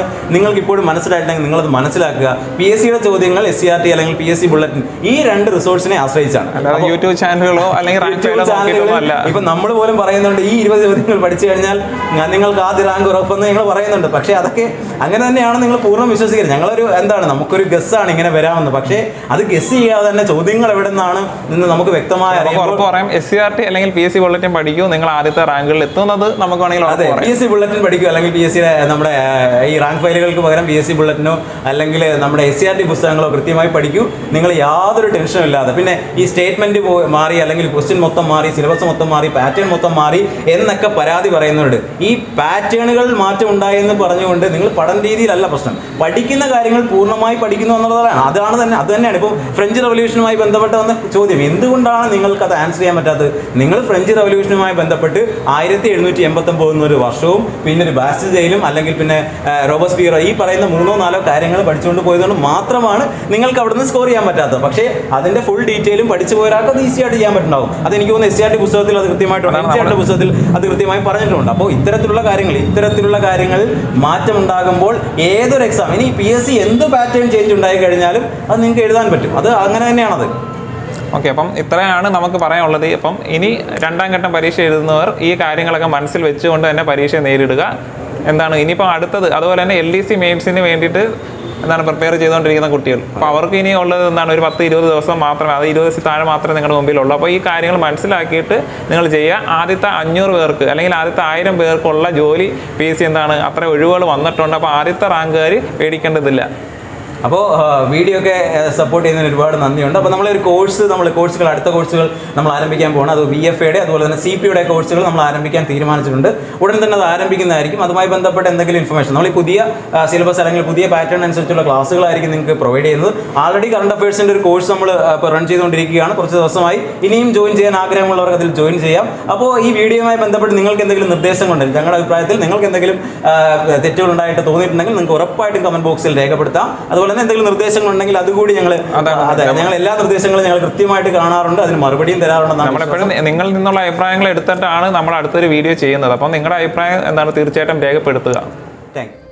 നിങ്ങൾക്ക് ഇപ്പോഴും മനസ്സിലായിട്ടില്ലെങ്കിൽ നിങ്ങളത് മനസ്സിലാക്കുക പി എസ് സിയുടെ ചോദ്യങ്ങൾ എസ് സി ആർ ടി അല്ലെങ്കിൽ പി എസ് സി ബുള്ളറ്റിൻ ഈ രണ്ട് റിസോഴ്സിനെ ആശ്രയിച്ചാണ് അല്ലാതെ യൂട്യൂബ് ചാനലുകളോ അല്ലെങ്കിൽ റാങ്ക് ഫയലോ നോക്കിയിട്ടൊന്നും അല്ല ഇപ്പൊ നമ്മൾ പോലും പറയുന്നുണ്ട് ഈ ഇരുപത് ചോദ്യങ്ങൾ പഠിച്ചു കഴിഞ്ഞാൽ ഞാൻ നിങ്ങൾക്ക് ആദ്യ റാങ്ക് ഉറപ്പെന്ന് നിങ്ങൾ പറയുന്നുണ്ട് പക്ഷേ അതൊക്കെ അങ്ങനെ തന്നെയാണ് നിങ്ങൾ പൂർണ്ണ വിശ്വസിക്കുന്നത് ഞങ്ങളൊരു എന്താണ് നമുക്കൊരു ഗസ്സാണ് ഇങ്ങനെ വരാമെന്ന് പക്ഷേ അത് ഗസ് ചെയ്യാതെ തന്നെ ചോദ്യങ്ങൾ എവിടെ നിന്നാണ് എന്ന് നമുക്ക് വ്യക്തമായി നമുക്ക് അറിയുമ്പോൾ ഉറപ്പ് പറയാം എസ് സി ആർ ടി അല്ലെങ്കിൽ പി എസ് സി ബുള്ളറ്റിൻ പഠിക്കൂ നിങ്ങൾ ആദ്യത്തെ റാങ്കുകളിൽ എത്തുന്നത് നമുക്ക് വേണമെങ്കിൽ അതെ ഉറപ്പ് പി പറയാം എസ് സി ബുള്ളറ്റിൻ പഠിക്കുക അല്ലെങ്കിൽ പി എസ് സിയുടെ നമ്മുടെ ആ, ഈ റാങ്ക് ഫയലുകൾക്ക് പകരം പി എസ് സി ബുള്ളറ്റിനോ അല്ലെങ്കിൽ നമ്മുടെ എസ് സി ആർ ടി പുസ്തകങ്ങളോ കൃത്യമായി പഠിക്കൂ നിങ്ങൾ യാതൊരു ടെൻഷനും ഇല്ലാതെ പിന്നെ ഈ സ്റ്റേറ്റ്മെന്റ് മാറി അല്ലെങ്കിൽ ക്വസ്റ്റ്യൻ മൊത്തം മാറി സിലബസ് മൊത്തം മാറി പാറ്റേൺ മൊത്തം മാറി എന്നൊക്കെ പരാതി പറയുന്നുണ്ട് ഈ പാറ്റേണുകൾ മാറ്റം ഉണ്ടായി എന്ന് പറഞ്ഞുകൊണ്ട് നിങ്ങൾ പഠന രീതിയിലല്ല പ്രശ്നം പഠിക്കുന്ന കാര്യങ്ങൾ പൂർണ്ണമായി പഠിക്കുന്നു എന്നുള്ളതാണ് അതാണ് തന്നെ അത് തന്നെയാണ് ഇപ്പോൾ ഫ്രഞ്ച് റവല്യൂഷനുമായി ബന്ധപ്പെട്ട വന്ന ചോദ്യം എന്തുകൊണ്ടാണ് നിങ്ങൾക്ക് അത് ആൻസർ ചെയ്യാൻ പറ്റാത്തത് നിങ്ങൾ ഫ്രഞ്ച് റവല്യൂഷനുമായി ബന്ധപ്പെട്ട് ആയിരത്തി എഴുന്നൂറ്റി എൺപത്തൊമ്പത് എന്നൊരു വർഷവും പിന്നെ ഒരു ബാസ്റ്റ് ജയിലും അല്ലെങ്കിൽ പിന്നെ ആ, റോബസ്പിയറോ ഈ പറയുന്ന മൂന്നോ നാലോ കാര്യങ്ങൾ പഠിച്ചുകൊണ്ട് പോയതുകൊണ്ട് മാത്രമാണ് നിങ്ങൾക്ക് അവിടുന്ന് സ്കോർ ചെയ്യാൻ പറ്റാത്തത് പക്ഷേ അതിന്റെ ഫുൾ ഡീറ്റെയിലും പഠിച്ചു പോയ ഒരാൾക്ക് അത് ഈസി ആയിട്ട് ചെയ്യാൻ പറ്റുണ്ടാവും അത് എനിക്ക് തോന്നുന്നു എസ് സി ആർ ടി പുസ്തകത്തിൽ അത് കൃത്യമായിട്ടുണ്ട് അതാണ് എസ് സി ആർ ടി പുസ്തകത്തിൽ അത് കൃത്യമായി പറഞ്ഞിട്ടുണ്ട് അപ്പോൾ ഇത്തരത്തിലുള്ള കാര്യങ്ങൾ ഇത്തരത്തിലുള്ള കാര്യങ്ങൾ മാറ്റം ഉണ്ടാകുമ്പോൾ ഏതൊരു എക്സാം ഇനി പി എസ് സി എന്ത് പാറ്റേൺ ചേഞ്ച് ഉണ്ടായി കഴിഞ്ഞാലും അത് നിങ്ങൾക്ക് എഴുതാൻ പറ്റും അത് അങ്ങനെ തന്നെയാണത് ഓക്കെ അപ്പം ഇത്രയാണ് നമുക്ക് പറയാനുള്ളത് അപ്പം ഇനി രണ്ടാം ഘട്ടം പരീക്ഷ എഴുതുന്നവർ ഈ കാര്യങ്ങളൊക്കെ മനസ്സിൽ വെച്ചുകൊണ്ട് തന്നെ പരീക്ഷ നേരിടുക എന്താണ് ഇനിയിപ്പോൾ അടുത്തത് അതുപോലെ തന്നെ എൽ ഡി സി മെയിൻസിന് വേണ്ടിയിട്ട് എന്താണ് പ്രിപ്പയർ ചെയ്തുകൊണ്ടിരിക്കുന്ന കുട്ടികൾ അപ്പോൾ അവർക്ക് ഇനി ഉള്ളത് എന്താണ് ഒരു പത്ത് ഇരുപത് ദിവസം മാത്രമേ അത് ഇരുപത് ദിവസത്തിൽ താഴെ മാത്രമേ നിങ്ങളുടെ മുമ്പിലുള്ളൂ അപ്പോൾ ഈ കാര്യങ്ങൾ മനസ്സിലാക്കിയിട്ട് നിങ്ങൾ ചെയ്യുക ആദ്യത്തെ അഞ്ഞൂറ് പേർക്ക് അല്ലെങ്കിൽ ആദ്യത്തെ ആയിരം പേർക്കുള്ള ജോലി പി എസ് സി എന്താണ് അത്ര ഒഴിവുകൾ വന്നിട്ടുണ്ട് അപ്പോൾ ആദ്യത്തെ റാങ്കുകാർ പേടിക്കേണ്ടതില്ല അപ്പോൾ വീഡിയോ ഒക്കെ സപ്പോർട്ട് ചെയ്യുന്നതിന് ഒരുപാട് നന്ദിയുണ്ട് അപ്പോൾ നമ്മളൊരു കോഴ്സ് നമ്മൾ കോഴ്സുകൾ അടുത്ത കോഴ്സുകൾ നമ്മൾ ആരംഭിക്കാൻ പോകണം അത് ബി എഫ് എയുടെ അതുപോലെ തന്നെ സി പി യുടെ കോഴ്സുകൾ നമ്മൾ ആരംഭിക്കാൻ തീരുമാനിച്ചിട്ടുണ്ട് ഉടൻ തന്നെ അത് ആരംഭിക്കുന്നതായിരിക്കും അതുമായി ബന്ധപ്പെട്ട എന്തെങ്കിലും ഇൻഫർമേഷൻ നമ്മൾ ഈ പുതിയ സിലബസ് അല്ലെങ്കിൽ പുതിയ പാറ്റേൺ അനുസരിച്ചുള്ള ക്ലാസ്സുകളായിരിക്കും നിങ്ങൾക്ക് പ്രൊവൈഡ് ചെയ്യുന്നത് ആൾറെഡി കറണ്ട് അഫയേഴ്സിൻ്റെ ഒരു കോഴ്സ് നമ്മൾ ഇപ്പോൾ റൺ ചെയ്തുകൊണ്ടിരിക്കുകയാണ് കുറച്ച് ദിവസമായി ഇനിയും ജോയിൻ ചെയ്യാൻ ആഗ്രഹമുള്ളവർക്ക് അതിൽ ജോയിൻ ചെയ്യാം അപ്പോൾ ഈ വീഡിയോയുമായി ബന്ധപ്പെട്ട് നിങ്ങൾക്ക് എന്തെങ്കിലും നിർദ്ദേശങ്ങളുണ്ടെങ്കിൽ ഞങ്ങളുടെ അഭിപ്രായത്തിൽ നിങ്ങൾക്ക് എന്തെങ്കിലും ആ, തെറ്റുകൾ ഉണ്ടായിട്ട് തോന്നിയിട്ടുണ്ടെങ്കിൽ നിങ്ങൾക്ക് ഉറപ്പായിട്ടും കമന്റ് ബോക്സിൽ രേഖപ്പെടുത്താം അതുപോലെ തന്നെ എന്തെങ്കിലും നിർദ്ദേശങ്ങളുണ്ടെങ്കിൽ അതുകൂടി ഞങ്ങൾ അതാണ് അതെ ഞങ്ങൾ എല്ലാ നിർദ്ദേശങ്ങളും ഞങ്ങൾ കൃത്യമായിട്ട് കാണാറുണ്ട് അതിന് മറുപടിയും തരാറുണ്ടെന്നാണ് നമ്മളെപ്പോഴും നിങ്ങളിൽ നിന്നുള്ള അഭിപ്രായങ്ങൾ എടുത്തിട്ടാണ് നമ്മൾ അടുത്തൊരു വീഡിയോ ചെയ്യുന്നത് അപ്പം നിങ്ങളുടെ അഭിപ്രായം എന്താണ് തീർച്ചയായിട്ടും രേഖപ്പെടുത്തുക താങ്ക് യു